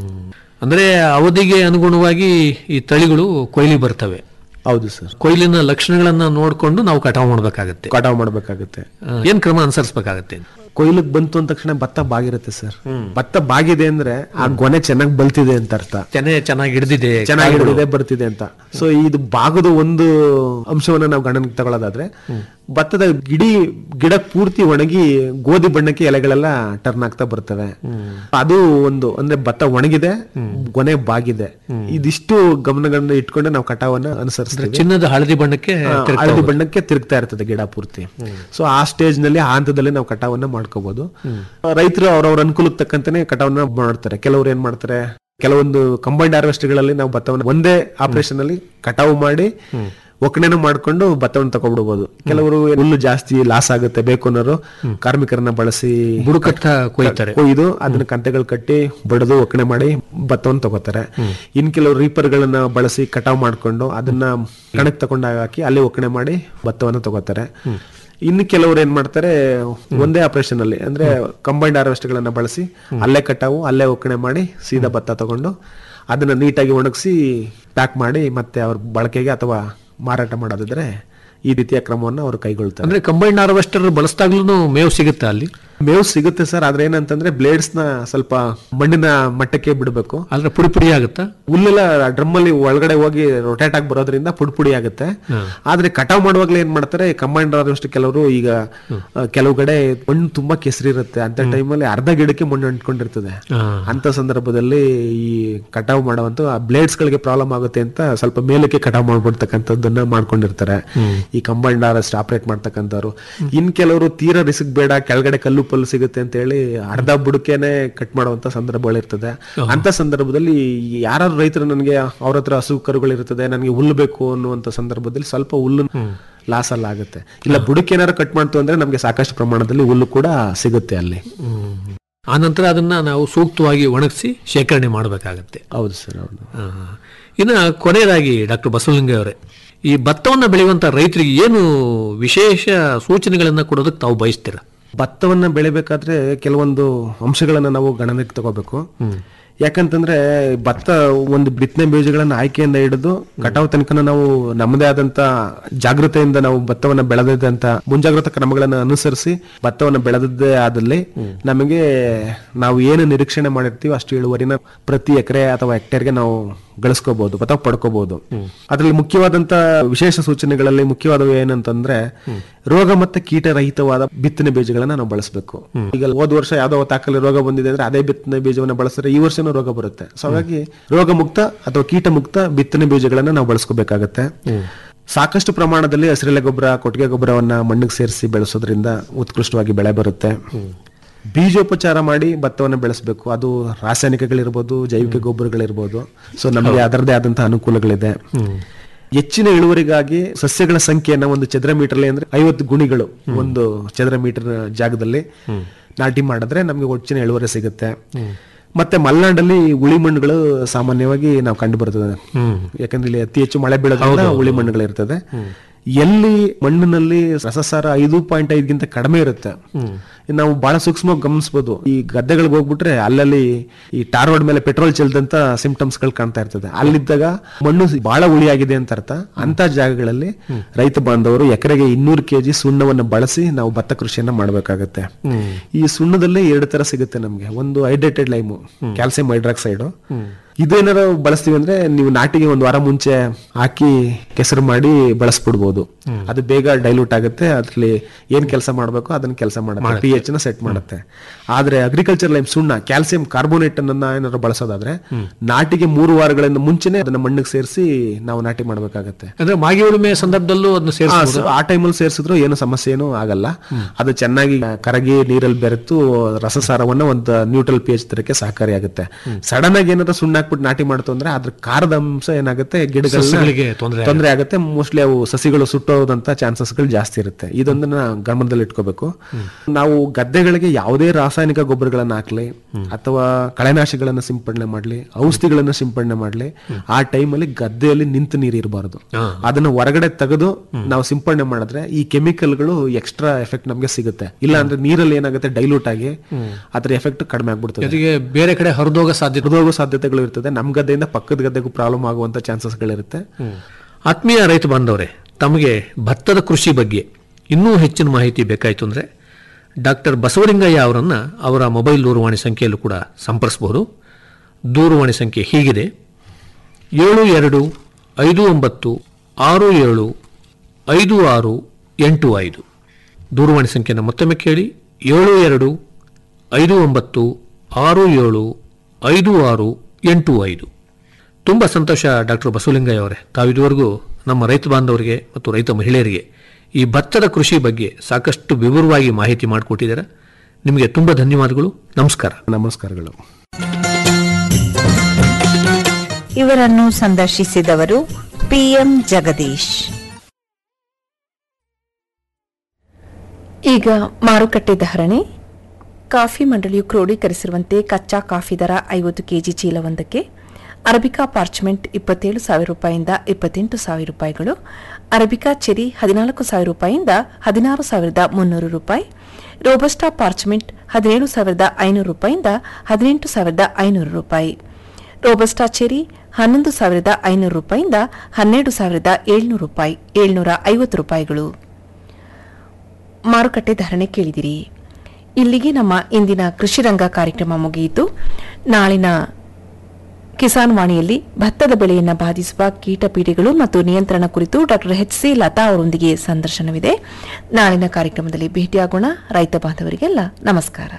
D: ಅಂದ್ರೆ ಅವಧಿಗೆ ಅನುಗುಣವಾಗಿ ಈ ತಳಿಗಳು ಕೊಯ್ಲಿ ಬರ್ತವೆ
E: ಹೌದು ಸರ್
D: ಕೊಯ್ಲಿನ ಲಕ್ಷಣಗಳನ್ನ ನೋಡ್ಕೊಂಡು ನಾವು ಕಟಾವು ಮಾಡಬೇಕಾಗತ್ತೆ
E: ಕಟಾವ್ ಮಾಡ್ಬೇಕಾಗತ್ತೆ
D: ಏನ್ ಕ್ರಮ ಅನುಸರಿಸಬೇಕಾಗತ್ತೆ
E: ಕೊಯ್ಲಿಗೆ ಬಂತು ಅಂದ ತಕ್ಷಣ ಭತ್ತ ಬಾಗಿರುತ್ತೆ ಸರ್ ಭತ್ತ ಬಾಗಿದೆ ಅಂದ್ರೆ ಆ ಗೊನೆ ಚೆನ್ನಾಗಿ ಬಲ್ತಿದೆ ಅಂತ ಅರ್ಥ
D: ತೆನೆ ಚೆನ್ನಾಗಿ ಹಿಡಿದಿದೆ
E: ಚೆನ್ನಾಗಿ ಹಿಡಿದೇ ಬರ್ತಿದೆ ಅಂತ ಸೊ ಇದು ಭಾಗದ ಒಂದು ಅಂಶವನ್ನ ನಾವು ಗಣನೆಗೆ ತಗೊಳ್ಳೋದಾದ್ರೆ ಭತ್ತದ ಗಿಡಿ ಗಿಡ ಪೂರ್ತಿ ಒಣಗಿ ಗೋಧಿ ಬಣ್ಣಕ್ಕೆ ಎಲೆಗಳೆಲ್ಲ ಟರ್ನ್ ಆಗ್ತಾ ಬರ್ತವೆ ಅದು ಒಂದು ಅಂದ್ರೆ ಭತ್ತ ಒಣಗಿದೆ ಗೊನೆ ಬಾಗಿದೆ ಇದಿಷ್ಟು ಗಮನಗಳನ್ನ ಇಟ್ಕೊಂಡು ನಾವು ಕಟಾವನ್ನ ಅನುಸರಿಸ್ತೀವಿ
D: ಚಿನ್ನದ ಹಳದಿ ಬಣ್ಣಕ್ಕೆ
E: ಆ, ಹಳದಿ ಬಣ್ಣಕ್ಕೆ ತಿರುಗ್ತಾ ಇರ್ತದೆ ಗಿಡ ಪೂರ್ತಿ ಸೊ ಆ ಸ್ಟೇಜ್ ನಲ್ಲಿ ಆ ಹಂತದಲ್ಲಿ ನಾವು ಕಟಾವನ್ನ ಮಾಡ್ಕೋಬಹುದು ರೈತರು ಅವ್ರವ್ರ ಅನುಕೂಲಕ್ಕೆ ತಕ್ಕಂತಾನೆ ಕಟಾವನ್ನ ಮಾಡ್ತಾರೆ ಕೆಲವರು ಏನ್ ಮಾಡ್ತಾರೆ ಕೆಲವೊಂದು ಕಂಬೈಂಡ್ ಹಾರ್ವೆಸ್ಟ್ಗಳಲ್ಲಿ ನಾವು ಭತ್ತವನ್ನ ಒಂದೇ ಆಪರೇಷನ್ ಅಲ್ಲಿ ಕಟಾವು ಮಾಡಿ ಒಕ್ಕಣೆನೂ ಮಾಡ್ಕೊಂಡು ಭತ್ತವನ್ನು ತಗೊಬಿಡ್ಬೋದು ಕೆಲವರು ಹುಲ್ಲು ಜಾಸ್ತಿ ಲಾಸ್ ಆಗುತ್ತೆ ಬೇಕು ಅನ್ನೋರು ಕಾರ್ಮಿಕರನ್ನ ಬಳಸಿ
D: ಬುಡಕಟ್ಟ ಕೊಯ್ತಾರೆ
E: ಕೊಯ್ದು ಅದನ್ನ ಕಂತೆಗಳು ಕಟ್ಟಿ ಬಡದು ಒಕ್ಕಣೆ ಮಾಡಿ ಭತ್ತವನ್ನು ತಗೋತಾರೆ ಇನ್ ಕೆಲವು ರೀಪರ್ಗಳನ್ನ ಬಳಸಿ ಕಟಾವ್ ಮಾಡ್ಕೊಂಡು ಅದನ್ನ ಕಣಕ್ ತಗೊಂಡಾಗ ಹಾಕಿ ಅಲ್ಲಿ ಒಕ್ಕಣೆ ಮಾಡಿ ಭತ್ತವನ್ನ ತಗೋತಾರೆ ಇನ್ನು ಕೆಲವರು ಏನ್ ಮಾಡ್ತಾರೆ ಒಂದೇ ಆಪರೇಷನ್ ಅಲ್ಲಿ ಅಂದ್ರೆ ಕಂಬೈಂಡ್ ಹಾರ್ವೆಸ್ಟ್ಗಳನ್ನ ಬಳಸಿ ಅಲ್ಲೇ ಕಟಾವು ಅಲ್ಲೇ ಒಕ್ಕಣೆ ಮಾಡಿ ಸೀದಾ ಭತ್ತ ತಗೊಂಡು ಅದನ್ನ ನೀಟಾಗಿ ಒಣಗಿಸಿ ಪ್ಯಾಕ್ ಮಾಡಿ ಮತ್ತೆ ಅವ್ರ ಬಳಕೆಗೆ ಅಥವಾ ಮಾರಾಟ ಮಾಡೋದಿದ್ರೆ ಈ ರೀತಿಯ ಕ್ರಮವನ್ನು ಅವರು ಕೈಗೊಳ್ತಾರೆ
D: ಅಂದ್ರೆ ಕಂಬೈಂಡ್ ಹಾರ್ವೆಸ್ಟರ್ ಬಳಸಿದಾಗ್ಲೂ ಮೇವು ಸಿಗುತ್ತೆ ಅಲ್ಲಿ
E: ಮೇವು ಸಿಗುತ್ತೆ ಸರ್ ಆದ್ರೆ ಏನಂತಂದ್ರೆ ಬ್ಲೇಡ್ಸ್ ನ ಸ್ವಲ್ಪ ಮಣ್ಣಿನ ಮಟ್ಟಕ್ಕೆ ಬಿಡಬೇಕು
D: ಆದ್ರೆ ಪುಡಿ ಪುಡಿ ಆಗುತ್ತಾ
E: ಹುಲ್ಲೆಲ್ಲ ಡ್ರಮ್ ಅಲ್ಲಿ ಒಳಗಡೆ ಹೋಗಿ ರೊಟೇಟ್ ಆಗಿ ಬರೋದ್ರಿಂದ ಪುಡಿ ಪುಡಿ ಆಗುತ್ತೆ ಆದ್ರೆ ಕಟಾವ್ ಮಾಡುವಾಗ್ಲೇ ಏನ್ ಮಾಡ್ತಾರೆ ಕಂಬೈಂಡ್ ಆದಷ್ಟು ಕೆಲವರು ಈಗ ಆ, ಕೆಲವು ಕಡೆ ಮಣ್ಣು ತುಂಬಾ ಕೆಸರಿ ಇರುತ್ತೆ ಅಂತ ಟೈಮಲ್ಲಿ ಅರ್ಧ ಗಿಡಕ್ಕೆ ಮಣ್ಣು ಅಂಟ್ಕೊಂಡಿರ್ತದೆ ಅಂತ ಸಂದರ್ಭದಲ್ಲಿ ಈ ಕಟಾವ್ ಮಾಡುವಂತ ಆ ಬ್ಲೇಡ್ಸ್ ಗಳಿಗೆ ಪ್ರಾಬ್ಲಮ್ ಆಗುತ್ತೆ ಅಂತ ಸ್ವಲ್ಪ ಮೇಲಕ್ಕೆ ಕಟಾವ್ ಮಾಡ್ಬಿಡ್ತಕ್ಕಂಥದ್ದನ್ನ ಮಾಡ್ಕೊಂಡಿರ್ತಾರೆ ಈ ಕಂಬೈಂಡ್ ಆರಸ್ಟ್ ಆಪರೇಟ್ ಮಾಡ್ತಕ್ಕಂಥವ್ರು ಇನ್ ಕೆಲವರು ತೀರಾ ರಿಸ್ಕ್ ಬೇಡ ಕೆಳಗಡೆ ಕಲ್ಲು ಪಲ್ಲು ಸಿಗುತ್ತೆ ಅಂತ ಹೇಳಿ ಅರ್ಧ ಬುಡಕೆನೆ ಕಟ್ ಮಾಡುವಂತ ಸಂದರ್ಭಗಳಿರ್ತದೆ ಅಂತ ಸಂದರ್ಭದಲ್ಲಿ ಯಾರು ರೈತರು ನನಗೆ ಅವ್ರ ಹತ್ರ ಹಸು ಕರುಗಳಿರ್ತದೆ ನನಗೆ ಹುಲ್ಲು ಬೇಕು ಅನ್ನುವಂತ ಸಂದರ್ಭದಲ್ಲಿ ಸ್ವಲ್ಪ ಹುಲ್ಲು ಲಾಸ್ ಅಲ್ಲ ಆಗುತ್ತೆ ಇಲ್ಲ ಬುಡಕ್ಕೆ ಏನಾರು ಕಟ್ ಮಾಡ್ತು ಅಂದ್ರೆ ನಮ್ಗೆ ಸಾಕಷ್ಟು ಪ್ರಮಾಣದಲ್ಲಿ ಹುಲ್ಲು ಕೂಡ ಸಿಗುತ್ತೆ ಅಲ್ಲಿ
D: ಆನಂತರ ಅದನ್ನ ನಾವು ಸೂಕ್ತವಾಗಿ ಒಣಗಿಸಿ ಶೇಖರಣೆ ಮಾಡಬೇಕಾಗತ್ತೆ
E: ಹೌದು ಸರ್ ಹೌದು
D: ಇನ್ನು ಕೊನೆಯದಾಗಿ ಡಾಕ್ಟರ್ ಬಸವಲಿಂಗ ಅವರೇ ಈ ಭತ್ತವನ್ನು ಬೆಳೆಯುವಂತ ರೈತರಿಗೆ ಏನು ವಿಶೇಷ ಸೂಚನೆಗಳನ್ನ ಕೊಡೋದಕ್ಕೆ ತಾವು ಬಯಸ್ತೀರಾ
E: ಭತ್ತವನ್ನ ಬೆಳಿಬೇಕಾದ್ರೆ ಕೆಲವೊಂದು ಅಂಶಗಳನ್ನ ನಾವು ಗಣನೆಗೆ ತಗೋಬೇಕು ಯಾಕಂತಂದ್ರೆ ಭತ್ತ ಒಂದು ಬಿತ್ತನೆ ಬೀಜಗಳನ್ನ ಆಯ್ಕೆಯಿಂದ ಹಿಡಿದು ಕಟಾವು ತನಕ ನಾವು ನಮ್ಮದೇ ಆದಂತ ಜಾಗೃತೆಯಿಂದ ನಾವು ಭತ್ತವನ್ನ ಬೆಳೆದಂತ ಮುಂಜಾಗ್ರತಾ ಕ್ರಮಗಳನ್ನ ಅನುಸರಿಸಿ ಭತ್ತವನ್ನ ಬೆಳೆದದ್ದೇ ಆದಲ್ಲಿ ನಮಗೆ ನಾವು ಏನು ನಿರೀಕ್ಷಣೆ ಮಾಡಿರ್ತೀವಿ ಅಷ್ಟು ಇಳುವರಿನ ಪ್ರತಿ ಎಕರೆ ಅಥವಾ ಹೆಕ್ಟೇರ್ಗೆ ನಾವು ಗಳಿಸ್ಕೋಬಹುದು ಅಥವಾ ಪಡ್ಕೋಬಹುದು ಅದ್ರಲ್ಲಿ ಮುಖ್ಯವಾದಂತ ವಿಶೇಷ ಸೂಚನೆಗಳಲ್ಲಿ ಮುಖ್ಯವಾದವು ಏನಂತಂದ್ರೆ ರೋಗ ಮತ್ತೆ ಕೀಟ ರಹಿತವಾದ ಬಿತ್ತನೆ ಬೀಜಗಳನ್ನ ನಾವು ಬಳಸಬೇಕು ಈಗ ಹೋದ ವರ್ಷ ಯಾವ್ದೋ ತಾಕಲ್ಲಿ ರೋಗ ಬಂದಿದೆ ಅಂದ್ರೆ ಅದೇ ಬಿತ್ತನೆ ಬೀಜವನ್ನ ಬಳಸಿದ್ರೆ ಈ ವರ್ಷನೂ ರೋಗ ಬರುತ್ತೆ ಸೊ ಹಾಗಾಗಿ ರೋಗ ಮುಕ್ತ ಅಥವಾ ಕೀಟ ಮುಕ್ತ ಬಿತ್ತನೆ ಬೀಜಗಳನ್ನ ನಾವು ಬಳಸ್ಕೋಬೇಕಾಗತ್ತೆ ಸಾಕಷ್ಟು ಪ್ರಮಾಣದಲ್ಲಿ ಹಸಿರೆಲೆ ಗೊಬ್ಬರ ಕೊಟ್ಟಿಗೆ ಗೊಬ್ಬರವನ್ನ ಮಣ್ಣಿಗೆ ಸೇರಿಸಿ ಬೆಳೆಸೋದ್ರಿಂದ ಉತ್ಕೃಷ್ಟವಾಗಿ ಬೆಳೆ ಬರುತ್ತೆ ಬೀಜೋಪಚಾರ ಮಾಡಿ ಭತ್ತವನ್ನು ಬೆಳೆಸಬೇಕು ಅದು ರಾಸಾಯನಿಕಗಳಿರ್ಬೋದು ಜೈವಿಕ ಗೊಬ್ಬರಗಳಿರ್ಬೋದು ಸೊ ನಮಗೆ ಅದರದೇ ಆದಂತಹ ಅನುಕೂಲಗಳಿದೆ ಹೆಚ್ಚಿನ ಇಳುವರಿಗಾಗಿ ಸಸ್ಯಗಳ ಸಂಖ್ಯೆಯನ್ನ ಒಂದು ಚದರ ಮೀಟರ್ಲಿ ಅಂದ್ರೆ ಐವತ್ತು ಗುಣಿಗಳು ಒಂದು ಚದರ ಮೀಟರ್ ಜಾಗದಲ್ಲಿ ನಾಟಿ ಮಾಡಿದ್ರೆ ನಮಗೆ ಹೆಚ್ಚಿನ ಇಳುವರಿ ಸಿಗುತ್ತೆ ಮತ್ತೆ ಮಲೆನಾಡಲ್ಲಿ ಉಳಿ ಮಣ್ಣುಗಳು ಸಾಮಾನ್ಯವಾಗಿ ನಾವು ಕಂಡು ಬರ್ತದೆ ಯಾಕಂದ್ರೆ ಇಲ್ಲಿ ಅತಿ ಹೆಚ್ಚು ಮಳೆ ಬೀಳೋದ್ರಿಂದ ಉಳಿ ಮಣ್ಣುಗಳು ಇರ್ತದೆ ಎಲ್ಲಿ ಮಣ್ಣಿನಲ್ಲಿ ರಸಸಾರ ಐದು ಪಾಯಿಂಟ್ ಐದ್ಗಿಂತ ಕಡಿಮೆ ಇರುತ್ತೆ ನಾವು ಬಹಳ ಸೂಕ್ಷ್ಮವಾಗಿ ಗಮನಿಸಬಹುದು ಈ ಗದ್ದೆಗಳಿಗೆ ಹೋಗ್ಬಿಟ್ರೆ ಅಲ್ಲಲ್ಲಿ ಈ ಟಾರ್ ರೋಡ್ ಮೇಲೆ ಪೆಟ್ರೋಲ್ ಚೆಲ್ದಂತ ಸಿಂಪ್ಟಮ್ಸ್ ಗಳು ಕಾಣ್ತಾ ಇರ್ತದೆ ಅಲ್ಲಿದ್ದಾಗ ಮಣ್ಣು ಬಹಳ ಉಳಿಯಾಗಿದೆ ಅಂತ ಅರ್ಥ ಅಂತ ಜಾಗಗಳಲ್ಲಿ ರೈತ ಬಾಂಧವರು ಎಕರೆಗೆ ಇನ್ನೂರು ಕೆಜಿ ಸುಣ್ಣವನ್ನು ಬಳಸಿ ನಾವು ಭತ್ತ ಕೃಷಿಯನ್ನ ಮಾಡಬೇಕಾಗತ್ತೆ ಈ ಸುಣ್ಣದಲ್ಲಿ ಎರಡು ತರ ಸಿಗುತ್ತೆ ನಮ್ಗೆ ಒಂದು ಹೈಡ್ರೇಟೆಡ್ ಲೈಮು ಕ್ಯಾಲ್ಸಿಯಂ ಹೈಡ್ರಾಕ್ಸೈಡ್ ಇದೇನಾರ ಬಳಸ್ತೀವಿ ಅಂದ್ರೆ ನೀವು ನಾಟಿಗೆ ಒಂದು ವಾರ ಮುಂಚೆ ಹಾಕಿ ಕೆಸರು ಮಾಡಿ ಬಳಸ್ಬಿಡ್ಬೋದು ಅದು ಬೇಗ ಡೈಲ್ಯೂಟ್ ಆಗುತ್ತೆ ಅದ್ರಲ್ಲಿ ಏನ್ ಕೆಲಸ ಮಾಡ್ಬೇಕು ಅದನ್ನ ಕೆಲಸ ಮಾಡುತ್ತೆ ಪಿ ಎಚ್ ನ ಸೆಟ್ ಮಾಡುತ್ತೆ ಆದ್ರೆ ಅಗ್ರಿಕಲ್ಚರ್ ಲೈಮ್ ಸುಣ್ಣ ಕ್ಯಾಲ್ಸಿಯಂ ಕಾರ್ಬೋನೇಟ್ ಅನ್ನ ಏನಾದ್ರು ಬಳಸೋದಾದ್ರೆ ನಾಟಿಗೆ ಮೂರು ವಾರಗಳಿಂದ ಮುಂಚೆನೆ ಅದನ್ನ ಮಣ್ಣಿಗೆ ಸೇರಿಸಿ ನಾವು ನಾಟಿ ಮಾಡ್ಬೇಕಾಗತ್ತೆ
D: ಅಂದ್ರೆ ಮಾಗಿ ಉಳುಮೆ ಸಂದರ್ಭದಲ್ಲೂ ಅದನ್ನ
E: ಆ,
D: ಸೇರಿಸಬಹುದು
E: ಸ- ಆ ಟೈಮಲ್ಲಿ ಸೇರಿಸಿದ್ರು ಏನು ಸಮಸ್ಯೆ ಏನು ಆಗಲ್ಲ ಅದು ಚೆನ್ನಾಗಿ ಕರಗಿ ನೀರಲ್ಲಿ ಬೆರೆತು ರಸಸಾರವನ್ನ ಒಂದು ನ್ಯೂಟ್ರಲ್ ಪಿ ಎಚ್ ತರಕ್ಕೆ ಸಹಕಾರಿಯಾಗುತ್ತೆ ಸಡನ್ ಆಗಿ ಏನಾದ್ರು ಸುಣ್ಣ ಹಾಕ್ಬಿಟ್ಟು ನಾಟಿ ಮಾಡ್ತು ಅಂದ್ರೆ ಅದ್ರ ಕಾರದ ಅಂಶ ಏನಾಗುತ್ತೆ
D: ಸಸ್ಯಗಳಿಗೆ
E: ಗಿಡಗಳಿಗೆ
D: ತೊಂದ್ರೆ
E: ತೊಂದರೆ ಆಗುತ್ತೆ ಮೋಸ್ಟ್ಲಿ ಅವು ಸಸಿಗಳು ಸುಟ್ಟೋದಂತ ಚಾನ್ಸಸ್ ಗಳು ಜಾಸ್ತಿ ಇರುತ್ತೆ ಇದೊಂದನ್ನ ಗಮನದಲ್ಲಿ ಇಟ್ಕೋಬೇಕು ನಾವು ಗದ್ದೆಗಳಿಗೆ ಯಾವುದೇ ರಾಸಾಯನಿಕ ಗೊಬ್ಬರಗಳನ್ನ ಹಾಕ್ಲಿ ಅಥವಾ ಕಳೆನಾಶಿಗಳನ್ನ ಸಿಂಪಡಣೆ ಮಾಡ್ಲಿ ಔಷಧಿಗಳನ್ನ ಸಿಂಪಡಣೆ ಮಾಡ್ಲಿ ಆ ಟೈಮಲ್ಲಿ ಗದ್ದೆಯಲ್ಲಿ ನಿಂತು ನೀರು ಇರಬಾರದು ಅದನ್ನ ಹೊರಗಡೆ ತೆಗೆದು ನಾವು ಸಿಂಪಡಣೆ ಮಾಡಿದ್ರೆ ಈ ಕೆಮಿಕಲ್ಗಳು ಎಕ್ಸ್ಟ್ರಾ ಎಫೆಕ್ಟ್ ನಮ್ಗೆ ಸಿಗುತ್ತೆ ಇಲ್ಲ ಅಂದ್ರೆ ನೀರಲ್ಲಿ ಏನಾಗುತ್ತೆ ಡೈಲ್ಯೂಟ್ ಆಗಿ ಅದ್ರ ಎಫೆಕ್ಟ್ ಕಡಿಮೆ ಆಗ್ಬಿಡ್ತದೆ
D: ಜೊತೆಗೆ ಬೇರೆ ಕಡೆ ಹರಿದೋಗ ಸಾಧ್ಯತೆ
E: ಹರಿದೋಗೋ ಸಾಧ್ಯತೆಗಳು ಇರ್ತದೆ ನಮ್ ಗದ್ದೆಯಿಂದ ಪಕ್ಕದ ಗದ್ದೆಗೂ ಪ್ರಾಬ್ಲಮ್ ಆಗುವಂತ ಚಾನ್ಸಸ್ಗಳಿರುತ್ತೆ
D: ಆತ್ಮೀಯ ರೈತ ಬಾಂಧವರೇ ತಮಗೆ ಭತ್ತದ ಕೃಷಿ ಬಗ್ಗೆ ಇನ್ನೂ ಹೆಚ್ಚಿನ ಮಾಹಿತಿ ಬೇಕಾಯಿತು ಅಂದರೆ ಡಾಕ್ಟರ್ ಬಸವಲಿಂಗಯ್ಯ ಅವರನ್ನು ಅವರ ಮೊಬೈಲ್ ದೂರವಾಣಿ ಸಂಖ್ಯೆಯಲ್ಲೂ ಕೂಡ ಸಂಪರ್ಸ್ಬೋದು ದೂರವಾಣಿ ಸಂಖ್ಯೆ ಹೀಗಿದೆ ಏಳು ಎರಡು ಐದು ಒಂಬತ್ತು ಆರು ಏಳು ಐದು ಆರು ಎಂಟು ಐದು ದೂರವಾಣಿ ಸಂಖ್ಯೆಯನ್ನು ಮತ್ತೊಮ್ಮೆ ಕೇಳಿ ಏಳು ಎರಡು ಐದು ಒಂಬತ್ತು ಆರು ಏಳು ಐದು ಆರು ಎಂಟು ಐದು ತುಂಬ ಸಂತೋಷ ಡಾಕ್ಟರ್ ಬಸವಲಿಂಗಯ್ಯ ಅವರೇ ತಾವಿದುವರೆಗೂ ನಮ್ಮ ರೈತ ಬಾಂಧವರಿಗೆ ಮತ್ತು ರೈತ ಮಹಿಳೆಯರಿಗೆ ಈ ಭತ್ತದ ಕೃಷಿ ಬಗ್ಗೆ ಸಾಕಷ್ಟು ವಿವರವಾಗಿ ಮಾಹಿತಿ ಮಾಡಿಕೊಟ್ಟಿದ್ದೀರಾ ನಿಮಗೆ ತುಂಬ ಧನ್ಯವಾದಗಳು ನಮಸ್ಕಾರ
E: ನಮಸ್ಕಾರಗಳು
F: ಇವರನ್ನು ಸಂದರ್ಶಿಸಿದವರು ಪಿಎಂ ಜಗದೀಶ್
B: ಈಗ ಮಾರುಕಟ್ಟೆ ಧಾರಣೆ ಕಾಫಿ ಮಂಡಳಿಯು ಕ್ರೋಢೀಕರಿಸಿರುವಂತೆ ಕಚ್ಚಾ ಕಾಫಿ ದರ ಐವತ್ತು ಕೆಜಿ ಚೀಲವೊಂದಕ್ಕೆ ಅರಬಿಕಾ ಪಾರ್ಚ್ಮೆಂಟ್ ಇಪ್ಪತ್ತೇಳು ಸಾವಿರ ರೂಪಾಯಿಯಿಂದ ಇಪ್ಪತ್ತೆಂಟು ಸಾವಿರ ರೂಪಾಯಿಗಳು ಅರಬಿಕಾ ಚೆರಿ ಹದಿನಾಲ್ಕು ಸಾವಿರ ರೂಪಾಯಿಯಿಂದ ಹದಿನಾರು ಸಾವಿರದ ಮುನ್ನೂರು ರೂಪಾಯಿ ರೋಬಸ್ಟಾ ಪಾರ್ಚ್ಮೆಂಟ್ ಹದಿನೇಳು ಸಾವಿರದ ಐನೂರು ರೂಪಾಯಿಯಿಂದ ಹದಿನೆಂಟು ಸಾವಿರದ ಐನೂರು ರೂಪಾಯಿ ರೋಬಸ್ಟಾ ಚೆರಿ ಹನ್ನೊಂದು ಸಾವಿರದ ಐನೂರು ರೂಪಾಯಿಯಿಂದ ಹನ್ನೆರಡು ಸಾವಿರದ ಏಳ್ನೂರು ರೂಪಾಯಿ ಏಳ್ನೂರ ಐವತ್ತು ರೂಪಾಯಿಗಳು ಮಾರುಕಟ್ಟೆ ಧಾರಣೆ ಕೇಳಿದಿರಿ ಇಲ್ಲಿಗೆ ನಮ್ಮ ಇಂದಿನ ಕೃಷಿ ರಂಗ ಕಾರ್ಯಕ್ರಮ ಮುಗಿಯಿತು ನಾಳಿನ ಕಿಸಾನ್ ವಾಣಿಯಲ್ಲಿ ಭತ್ತದ ಬೆಳೆಯನ್ನು ಬಾಧಿಸುವ ಕೀಟಪೀಡೆಗಳು ಮತ್ತು ನಿಯಂತ್ರಣ ಕುರಿತು ಡಾಕ್ಟರ್ ಎಚ್ ಸಿ ಲತಾ ಅವರೊಂದಿಗೆ ಸಂದರ್ಶನವಿದೆ ನಾಳಿನ ಕಾರ್ಯಕ್ರಮದಲ್ಲಿ ಭೇಟಿಯಾಗೋಣ ರೈತ ಬಾಂಧವರಿಗೆಲ್ಲ ನಮಸ್ಕಾರ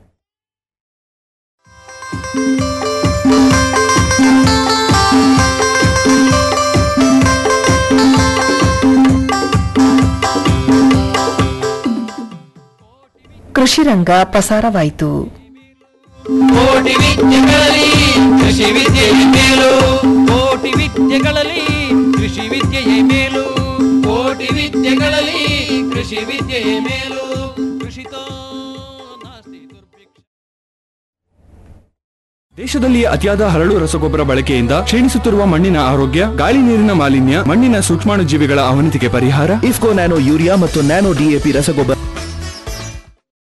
B: ಕೃಷಿ ರಂಗ ಪ್ರಸಾರವಾಯಿತು
C: ಕೋಟಿ ವಿದ್ಯೆಗಳಲ್ಲಿ ಕೃಷಿ ವಿದ್ಯೆಯ ಮೇಲು ಕೋಟಿ ವಿದ್ಯೆಗಳಲ್ಲಿ ಕೃಷಿ ವಿದ್ಯೆಯ ಮೇಲು ಕೋಟಿ ವಿದ್ಯೆಗಳಲ್ಲಿ ಕೃಷಿ ವಿದ್ಯೆಯ ಮೇಲು ಕೃಷಿತೋ ನಾಸ್ತಿ ದುರ್ಭಿಕ್ಷ
G: ದೇಶದಲ್ಲಿ ಅತಿಯಾದ ಹರಳು ರಸಗೊಬ್ಬರ ಬಳಕೆಯಿಂದ ಕ್ಷೀಣಿಸುತ್ತಿರುವ ಮಣ್ಣಿನ ಆರೋಗ್ಯ ಗಾಳಿ ನೀರಿನ ಮಾಲಿನ್ಯ ಮಣ್ಣಿನ ಸೂಕ್ಷ್ಮಾಣುಜೀವಿಗಳ ಅವನತಿಗೆ ಪರಿಹಾರ
H: ಇಫ್ಕೋ ನ್ಯಾನೋ ಯೂರಿಯಾ ಮತ್ತು ನ್ಯಾನೋ ಡಿಎಪಿ ರಸಗೊಬ್ಬರ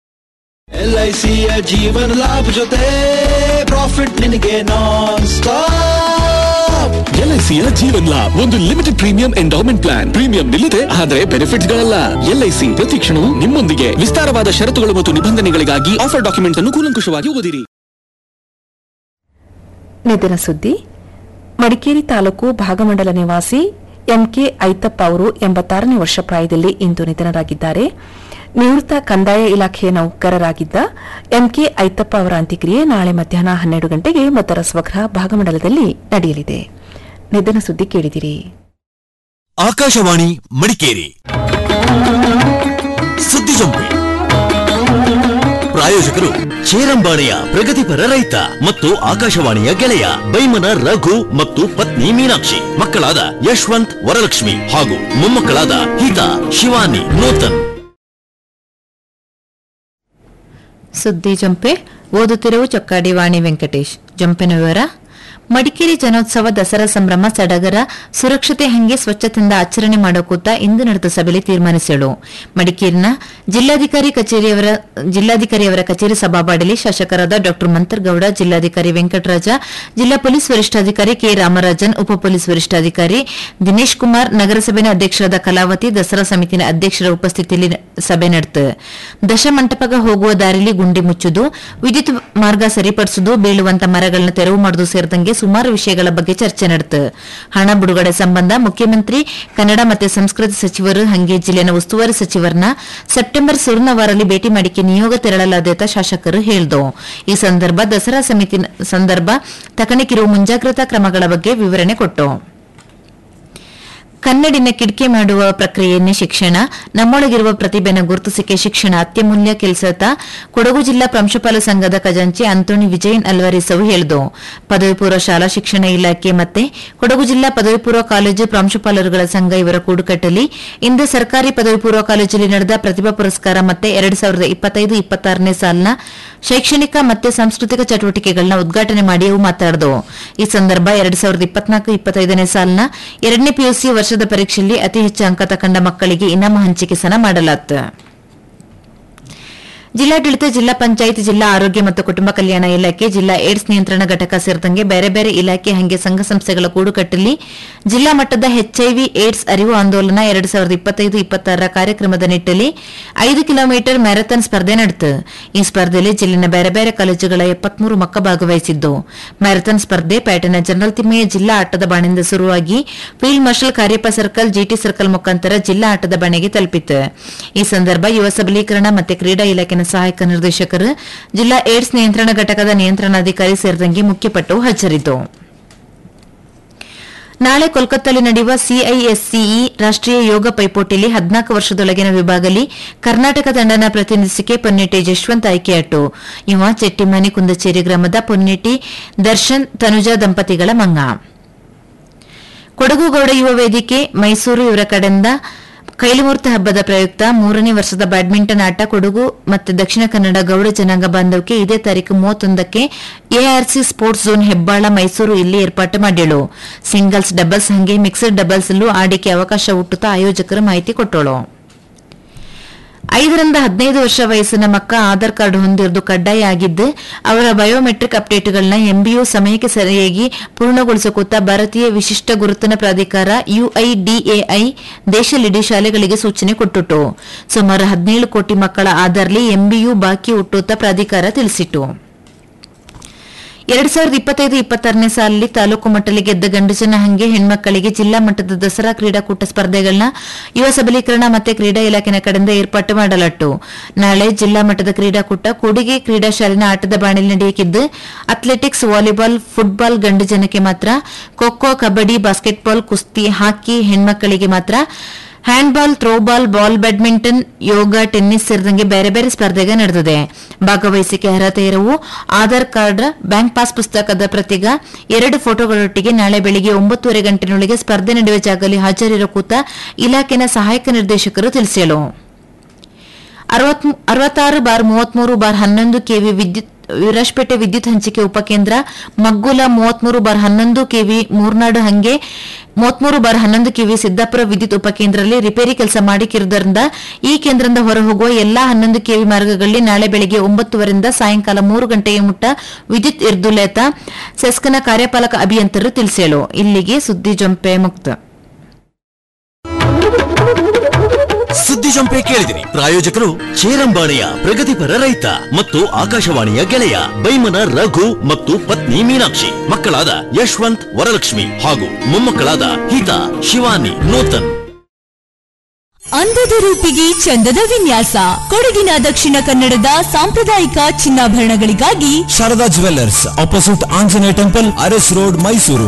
H: ಎಲ್ಐಸಿಯ ಜೀವನ ಲಾಭ ಜೊತೆ ಪ್ರಾಫಿಟ್ ನಿನಗೆ ನಾನ್ ಸ್ಟಾಪ್
I: ಎಲ್ಐಸಿಯ ಜೀವನ್ ಲಾಭ್ ಒಂದು limited premium endowment plan premium ನಿಲ್ಲದೆ ಆದರೆ ಬೆನಿಫಿಟ್ಸ್ ಗಳಲ್ಲ ಎಲ್ಐಸಿ ಪ್ರತಿ ಕ್ಷಣವೂ ನಿಮ್ಮೊಂದಿಗೆ ವಿಸ್ತಾರವಾದ ಷರತ್ತುಗಳು ಮತ್ತು ನಿಬಂಧನೆಗಳಿಗಾಗಿ ಆಫರ್ ಡಾಕ್ಯುಮೆಂಟ್ ಅನ್ನು ಕೂಲಂಕುಷವಾಗಿ ಓದಿರಿ
B: ನಿಧನ ಸುದ್ದಿ ಮಡಿಕೇರಿ ತಾಲೂಕು ಭಾಗಮಂಡಲ ನಿವಾಸಿ ಎಂಕೆ ಐತಪ್ಪ ಅವರು ಎಂಬತ್ತಾರನೇ ವರ್ಷ ಪ್ರಾಯದಲ್ಲಿ ಇಂದು ನಿಧನರಾಗಿದ್ದಾರೆ ನಿವೃತ್ತ ಕಂದಾಯ ಇಲಾಖೆಯ ನೌಕರರಾಗಿದ್ದ ಎಂಕೆ ಐತಪ್ಪ ಅವರ ಅಂತ್ಯಕ್ರಿಯೆ ನಾಳೆ ಮಧ್ಯಾಹ್ನ ಹನ್ನೆರಡು ಗಂಟೆಗೆ ಮತ್ತರ ಸ್ವಗ್ರಹ ಭಾಗಮಂಡಲದಲ್ಲಿ ನಡೆಯಲಿದೆ ನಿಧನ ಸುದ್ದಿ ಕೇಳಿದಿರಿ
J: ಆಕಾಶವಾಣಿ ಮಡಿಕೇರಿ ಸುದ್ದಿ ಜಂಪೆ ಪ್ರಾಯೋಜಕರು ಚೇರಂಬಾಳೆಯ ಪ್ರಗತಿಪರ ರೈತ ಮತ್ತು ಆಕಾಶವಾಣಿಯ ಗೆಳೆಯ ಬೈಮನ ರಘು ಮತ್ತು ಪತ್ನಿ ಮೀನಾಕ್ಷಿ ಮಕ್ಕಳಾದ ಯಶವಂತ್ ವರಲಕ್ಷ್ಮಿ ಹಾಗೂ ಮೊಮ್ಮಕ್ಕಳಾದ ಹಿತಾ ಶಿವಾನಿ ನೂತನ್
K: ಸುದ್ದಿ ಜಂಪೆ ಓದುತ್ತಿರುವ ಚೊಕ್ಕಾಡಿ ವಾಣಿ ವೆಂಕಟೇಶ್ ಜಂಪಿನ ವಿವರ ಮಡಿಕೇರಿ ಜನೋತ್ಸವ ದಸರಾ ಸಂಭ್ರಮ ಸಡಗರ ಸುರಕ್ಷತೆ ಹಂಗೆ ಸ್ವಚ್ಛತೆಯಿಂದ ಆಚರಣೆ ಮಾಡೋಕೂತ ಇಂದು ನಡೆದ ಸಭೆಯಲ್ಲಿ ತೀರ್ಮಾನಿಸಿಳು ಮಡಿಕೇರಿನ ಜಿಲ್ಲಾಧಿಕಾರಿ ಕಚೇರಿಯವರ ಜಿಲ್ಲಾಧಿಕಾರಿಯವರ ಕಚೇರಿ ಸಭಾಬಾಡಲಿ ಶಾಸಕರಾದ ಡಾ ಮಂತರ್ಗೌಡ ಜಿಲ್ಲಾಧಿಕಾರಿ ವೆಂಕಟರಾಜ ಜಿಲ್ಲಾ ಪೊಲೀಸ್ ವರಿಷ್ಠಾಧಿಕಾರಿ ಕೆ ರಾಮರಾಜನ್ ಉಪ ಪೊಲೀಸ್ ವರಿಷ್ಠಾಧಿಕಾರಿ ದಿನೇಶ್ ಕುಮಾರ್ ನಗರಸಭೆಯ ಅಧ್ಯಕ್ಷರಾದ ಕಲಾವತಿ ದಸರಾ ಸಮಿತಿನ ಅಧ್ಯಕ್ಷರ ಉಪಸ್ಥಿತಿಯಲ್ಲಿ ಸಭೆ ನಡೆತು ದಶಮಂಟಪಗ ಹೋಗುವ ದಾರಿಲಿ ಗುಂಡಿ ಮುಚ್ಚುದು ವಿದ್ಯುತ್ ಮಾರ್ಗ ಸರಿಪಡಿಸುವುದು ಬೀಳುವಂತ ಮರಗಳನ್ನ ತೆರವು ಮಾಡುವುದು ಸೇರಿದಂಗೆ ಸುಮಾರು ವಿಷಯಗಳ ಬಗ್ಗೆ ಚರ್ಚೆ ನಡೆತು ಹಣ ಬಿಡುಗಡೆ ಸಂಬಂಧ ಮುಖ್ಯಮಂತ್ರಿ ಕನ್ನಡ ಮತ್ತು ಸಂಸ್ಕೃತಿ ಸಚಿವರು ಹಂಗೆ ಜಿಲ್ಲೆನ ಉಸ್ತುವಾರಿ ಸಚಿವರನ್ನ ಸೆಪ್ಟೆಂಬರ್ ಸುರ್ನ ವಾರಲ್ಲಿ ಭೇಟಿ ಮಾಡಿಕೆ ನಿಯೋಗ ತೆರಳಲಾದ ಶಾಸಕರು ಹೇಳಿದು ಈ ಸಂದರ್ಭ ದಸರಾ ಸಮಿತಿ ಸಂದರ್ಭ ತಕಣಿಕಿರುವ ಮುಂಜಾಗ್ರತಾ ಕ್ರಮಗಳ ಬಗ್ಗೆ ವಿವರಣೆ ಕೊಟ್ಟು ಕನ್ನಡಿನ ಕಿಡಿಕೆ ಮಾಡುವ ಪ್ರಕ್ರಿಯೆಯನ್ನೇ ಶಿಕ್ಷಣ ನಮ್ಮೊಳಗಿರುವ ಪ್ರತಿಭೆನ ಗುರುತಿಸಿಕೆ ಶಿಕ್ಷಣ ಅತ್ಯಮೂಲ್ಯ ಕೆಲಸತ ಕೊಡಗು ಜಿಲ್ಲಾ ಪ್ರಾಂಶುಪಾಲ ಸಂಘದ ಖಜಾಂಚಿ ಅಂತೋಣಿ ವಿಜಯನ್ ಅಲ್ವಾರಿಸ್ ಅವರು ಹೇಳಿದು ಪದವಿ ಪೂರ್ವ ಶಾಲಾ ಶಿಕ್ಷಣ ಇಲಾಖೆ ಮತ್ತೆ ಕೊಡಗು ಜಿಲ್ಲಾ ಪದವಿ ಪೂರ್ವ ಕಾಲೇಜು ಪ್ರಾಂಶುಪಾಲರುಗಳ ಸಂಘ ಇವರ ಕೂಡುಕಟ್ಟಲ್ಲಿ ಇಂದು ಸರ್ಕಾರಿ ಪದವಿ ಪೂರ್ವ ಕಾಲೇಜಲ್ಲಿ ನಡೆದ ಪ್ರತಿಭಾ ಪುರಸ್ಕಾರ ಮತ್ತೆ ಎರಡು ಸಾವಿರದ ಇಪ್ಪತ್ತೈದು ಇಪ್ಪತ್ತಾರನೇ ಸಾಲಿನ ಶೈಕ್ಷಣಿಕ ಮತ್ತೆ ಸಾಂಸ್ಕೃತಿಕ ಚಟುವಟಿಕೆಗಳನ್ನ ಉದ್ಘಾಟನೆ ಮಾಡಿ ಅವು ಮಾತಾಡಿದವು ಈ ಸಂದರ್ಭ ಎರಡು ಸಾವಿರದ ಇಪ್ಪತ್ನಾಲ್ಕು ಇಪ್ಪತ್ತೈದನೇ ಸಾಲಿನ ಎರಡನೇ ಪಿಯುಸಿ ವರ್ಷದ ಪರೀಕ್ಷೆಯಲ್ಲಿ ಅತಿ ಹೆಚ್ಚು ಅಂಕ ತಕೊಂಡ ಮಕ್ಕಳಿಗೆ ಇನಾಮ ಹಂಚಿಕೆ ಸಹ ಮಾಡಲಾಯಿತು ಜಿಲ್ಲಾಡಳಿತ ಜಿಲ್ಲಾ ಪಂಚಾಯತ್ ಜಿಲ್ಲಾ ಆರೋಗ್ಯ ಮತ್ತು ಕುಟುಂಬ ಕಲ್ಯಾಣ ಇಲಾಖೆ ಜಿಲ್ಲಾ ಏಡ್ಸ್ ನಿಯಂತ್ರಣ ಘಟಕ ಸೇರಿದಂಗೆ ಬೇರೆ ಬೇರೆ ಇಲಾಖೆ ಹಂಗೆ ಸಂಘ ಸಂಸ್ಥೆಗಳ ಕೂಡುಕಟ್ಟಲ್ಲಿ ಜಿಲ್ಲಾ ಮಟ್ಟದ ಎಚ್ಐವಿ ಏಡ್ಸ್ ಅರಿವು ಆಂದೋಲನ ಎರಡು ಸಾವಿರದ ಇಪ್ಪತ್ತೈದು ಇಪ್ಪತ್ತಾರರ ಕಾರ್ಯಕ್ರಮದ ನಿಟ್ಟಲ್ಲಿ ಐದು ಕಿಲೋಮೀಟರ್ ಮ್ಯಾರಥಾನ್ ಸ್ಪರ್ಧೆ ನಡೆಯಿತು ಈ ಸ್ಪರ್ಧೆಯಲ್ಲಿ ಜಿಲ್ಲೆನ ಬೇರೆ ಬೇರೆ ಕಾಲೇಜುಗಳ ಎಪ್ಪತ್ಮೂರು ಮಕ್ಕ ಭಾಗವಹಿಸಿದ್ದು ಮ್ಯಾರಥಾನ್ ಸ್ಪರ್ಧೆ ಪ್ಯಾಟರ್ನ ಜನರಲ್ ತಿಮ್ಮೆಯ ಜಿಲ್ಲಾ ಆಟದ ಬಾಣಿಂದ ಶುರುವಾಗಿ field marshal Cariappa circle GT circle ಮುಖಾಂತರ ಜಿಲ್ಲಾ ಆಟದ ಬಣೆಗೆ ತಲುಪಿತು ಈ ಸಂದರ್ಭ ಯುವ ಸಬಲೀಕರಣ ಮತ್ತು ಕ್ರೀಡಾ ಇಲಾಖೆನ ಸಹಾಯಕ ನಿರ್ದೇಶಕರು ಜಿಲ್ಲಾ ಏಡ್ಸ್ ನಿಯಂತ್ರಣ ಘಟಕದ ನಿಯಂತ್ರಣಾಧಿಕಾರಿ ಸೇರಿದಂಗೆ ಮುಖ್ಯಪಟ್ಟು ಹಾಜರಿದ್ದು ನಾಳೆ ಕೋಲ್ಕತ್ತಾದಲ್ಲಿ ನಡೆಯುವ ಸಿಐಎಸ್ಸಿಇ ರಾಷ್ಟೀಯ ಯೋಗ ಪೈಪೋಟಿಯಲ್ಲಿ ಹದಿನಾಲ್ಕು ವರ್ಷದೊಳಗಿನ ವಿಭಾಗದಲ್ಲಿ ಕರ್ನಾಟಕ ತಂಡನ ಪ್ರತಿನಿಧಿಸಿಕೆ ಪೊನ್ನೆಟ್ಟಿ ಜಶ್ವಂತ್ ಆಯ್ಕೆಯಾಟು ಇವ ಚೆಟ್ಟಿಮನೆ ಕುಂದಚೇರಿ ಗ್ರಾಮದ ಪೊನ್ನೆಟ್ಟಿ ದರ್ಶನ್ ತನುಜಾ ದಂಪತಿಗಳ ಮಂಗ ಕೊಡಗು ಗೌಡ ಯುವ ವೇದಿಕೆ ಮೈಸೂರು ಇವರ ಕಡೆಯಿಂದ ಕೈಲಮೂರ್ತಿ ಹಬ್ಬದ ಪ್ರಯುಕ್ತ ಮೂರನೇ ವರ್ಷದ ಬ್ಯಾಡ್ಮಿಂಟನ್ ಆಟ ಕೊಡಗು ಮತ್ತು ದಕ್ಷಿಣ ಕನ್ನಡ ಗೌಡ ಜನಾಂಗ ಬಾಂಧವಕ್ಕೆ ಇದೇ ತಾರೀಕು ಮೂವತ್ತೊಂದಕ್ಕೆ ARC sports zone Hebbal Mysuru ಇಲ್ಲಿ ಏರ್ಪಾಟು ಮಾಡಿಳು ಸಿಂಗಲ್ಸ್ ಡಬಲ್ಸ್ ಹಂಗೆ ಮಿಕ್ಸಡ್ ಡಬಲ್ಸ್ ಅಲ್ಲೂ ಆಡಿಕೆ ಅವಕಾಶ ಹುಟ್ಟುತ್ತಾ ಆಯೋಜಕರು ಮಾಹಿತಿ ಕೊಟ್ಟಳು ಐದರಿಂದ ಹದಿನೈದು ವರ್ಷ ವಯಸ್ಸಿನ ಮಕ್ಕ ಆಧಾರ್ ಕಾರ್ಡ್ ಹೊಂದಿರುವುದು ಕಡ್ಡಾಯ ಆಗಿದ್ದು ಅವರ ಬಯೋಮೆಟ್ರಿಕ್ ಅಪ್ಡೇಟ್ಗಳನ್ನ ಎಂಬಿಯು ಸಮಯಕ್ಕೆ ಸರಿಯಾಗಿ ಪೂರ್ಣಗೊಳಿಸಕೂತ ಭಾರತೀಯ ವಿಶಿಷ್ಟ ಗುರುತಿನ ಪ್ರಾಧಿಕಾರ ಯುಐಡಿಎಐ ದೇಶಲಿಡೀ ಶಾಲೆಗಳಿಗೆ ಸೂಚನೆ ಕೊಟ್ಟಿತು ಸುಮಾರು ಹದಿನೇಳು ಕೋಟಿ ಮಕ್ಕಳ ಆಧಾರ್ಲಿ ಎಂಬಿಯು ಬಾಕಿ ಹುಟ್ಟುತ್ತಾ ಪ್ರಾಧಿಕಾರ ತಿಳಿಸಿತು ಎರಡ್ ಸಾವಿರದ ಇಪ್ಪತ್ತೈದು ಇಪ್ಪತ್ತಾರನೇ ಸಾಲಿನಲ್ಲಿ ತಾಲೂಕು ಮಟ್ಟದಲ್ಲಿ ಗೆದ್ದ ಗಂಡಸನ ಹಂಗೆ ಹೆಣ್ಮಕ್ಕಳಿಗೆ ಜಿಲ್ಲಾ ಮಟ್ಟದ ದಸರಾ ಕ್ರೀಡಾಕೂಟ ಸ್ಪರ್ಧೆಗಳನ್ನ ಯುವ ಸಬಲೀಕರಣ ಮತ್ತೆ ಕ್ರೀಡಾ ಇಲಾಖೆನ ಕಡೆಯಿಂದ ಏರ್ಪಾಟು ಮಾಡಲಾಟು ನಾಳೆ ಜಿಲ್ಲಾ ಮಟ್ಟದ ಕ್ರೀಡಾಕೂಟ ಕೂಡಿಗೆ ಕ್ರೀಡಾ ಶಾಲೆನ ಆಟದ ಬಾಣಿಲ್ ನಡೆಯಕಿದ್ದು ಅಥ್ಲೆಟಿಕ್ಸ್ ವಾಲಿಬಾಲ್ ಫುಟ್ಬಾಲ್ ಗಂಡು ಜನಕ್ಕೆ ಮಾತ್ರ ಖೋ ಖೋ ಕಬಡ್ಡಿ ಬಾಸ್ಕೆಟ್ಬಾಲ್ ಕುಸ್ತಿ ಹಾಕಿ ಹೆಣ್ಮಕ್ಕಳಿಗೆ ಮಾತ್ರ handball throwball ball badminton yoga tennis ಸೇರಿದಂಗೆ ಬೇರೆ ಬೇರೆ ಸ್ಪರ್ಧೆಗೆ ನಡೆದಿದೆ ಭಾಗವಹಿಸಿಕೆ ಅರ್ಹತೆ ಇರವು ಆಧಾರ್ ಕಾರ್ಡ್ ಬ್ಯಾಂಕ್ ಪಾಸ್ ಪುಸ್ತಕದ ಪ್ರತಿಗ ಎರಡು ಫೋಟೋಗಳೊಟ್ಟಿಗೆ ನಾಳೆ ಬೆಳಿಗ್ಗೆ ಒಂಬತ್ತುವರೆ ಗಂಟೆನೊಳಗೆ ಸ್ಪರ್ಧೆ ನಡೆಯುವ ಜಾಗದಲ್ಲಿ ಹಾಜರಿರೋ ಕೂತ ಇಲಾಖೆನ ಸಹಾಯಕ ನಿರ್ದೇಶಕರು ತಿಳಿಸಿದರು ಅರವತ್ತಾರು ಬಾರ್ ಮೂವತ್ಮೂರು ಬಾರ್ ಹನ್ನೊಂದು ಕೆವಿ ವಿದ್ಯುತ್ ವಿರಾಜ್ಪೇಟೆ ವಿದ್ಯುತ್ ಹಂಚಿಕೆ ಉಪಕೇಂದ್ರ ಮಗ್ಗುಲ ಮೂವತ್ಮೂರು ಬಾರ್ ಹನ್ನೊಂದು ಕೆವಿ ಮೂರ್ನಾಡು ಹಂಗೆ ಮೂವತ್ಮೂರು ಬಾರ್ ಹನ್ನೊಂದು ಕಿವಿ ಸಿದ್ದಾಪುರ ವಿದ್ಯುತ್ ಉಪಕೇಂದ್ರದಲ್ಲಿ ರಿಪೇರಿ ಕೆಲಸ ಮಾಡಿಕ್ಕಿರುವುದರಿಂದ ಈ ಕೇಂದ್ರದಿಂದ ಹೊರಹೋಗುವ ಎಲ್ಲಾ ಹನ್ನೊಂದು ಕೆವಿ ಮಾರ್ಗಗಳಲ್ಲಿ ನಾಳೆ ಬೆಳಗ್ಗೆ ಒಂಬತ್ತುವರೆಯಿಂದ ಸಾಯಂಕಾಲ ಮೂರು ಗಂಟೆಗೆ ಮುಟ್ಟ ವಿದ್ಯುತ್ ಇರ್ದುಲೇತ ಸೆಸ್ಕನ ಕಾರ್ಯಪಾಲಕ ಅಭಿಯಂತರರು ತಿಳಿಸೇಳು ಇಲ್ಲಿಗೆ ಸುದ್ದಿ ಜೊಂಪೆ ಮುಕ್ತ
J: ಸುದ್ದಿ ಜಂಪೆ ಕೇಳಿದಿರಿ ಪ್ರಾಯೋಜಕರು ಚೇರಂಬಾಣಿಯ ಪ್ರಗತಿಪರ ರೈತ ಮತ್ತು ಆಕಾಶವಾಣಿಯ ಗೆಳೆಯ ಬೈಮನ ರಘು ಮತ್ತು ಪತ್ನಿ ಮೀನಾಕ್ಷಿ ಮಕ್ಕಳಾದ ಯಶವಂತ್ ವರಲಕ್ಷ್ಮಿ ಹಾಗೂ ಮೊಮ್ಮಕ್ಕಳಾದ ಹಿತಾ ಶಿವಾನಿ ನೂತನ್
L: ಅಂದದ ರೂಪಿಗೆ ಚಂದದ ವಿನ್ಯಾಸ ಕೊಡಗಿನ ದಕ್ಷಿಣ ಕನ್ನಡದ ಸಾಂಪ್ರದಾಯಿಕ ಚಿನ್ನಾಭರಣಗಳಿಗಾಗಿ
M: Sharada jewellers opposite Anjaneya temple Aras road Mysuru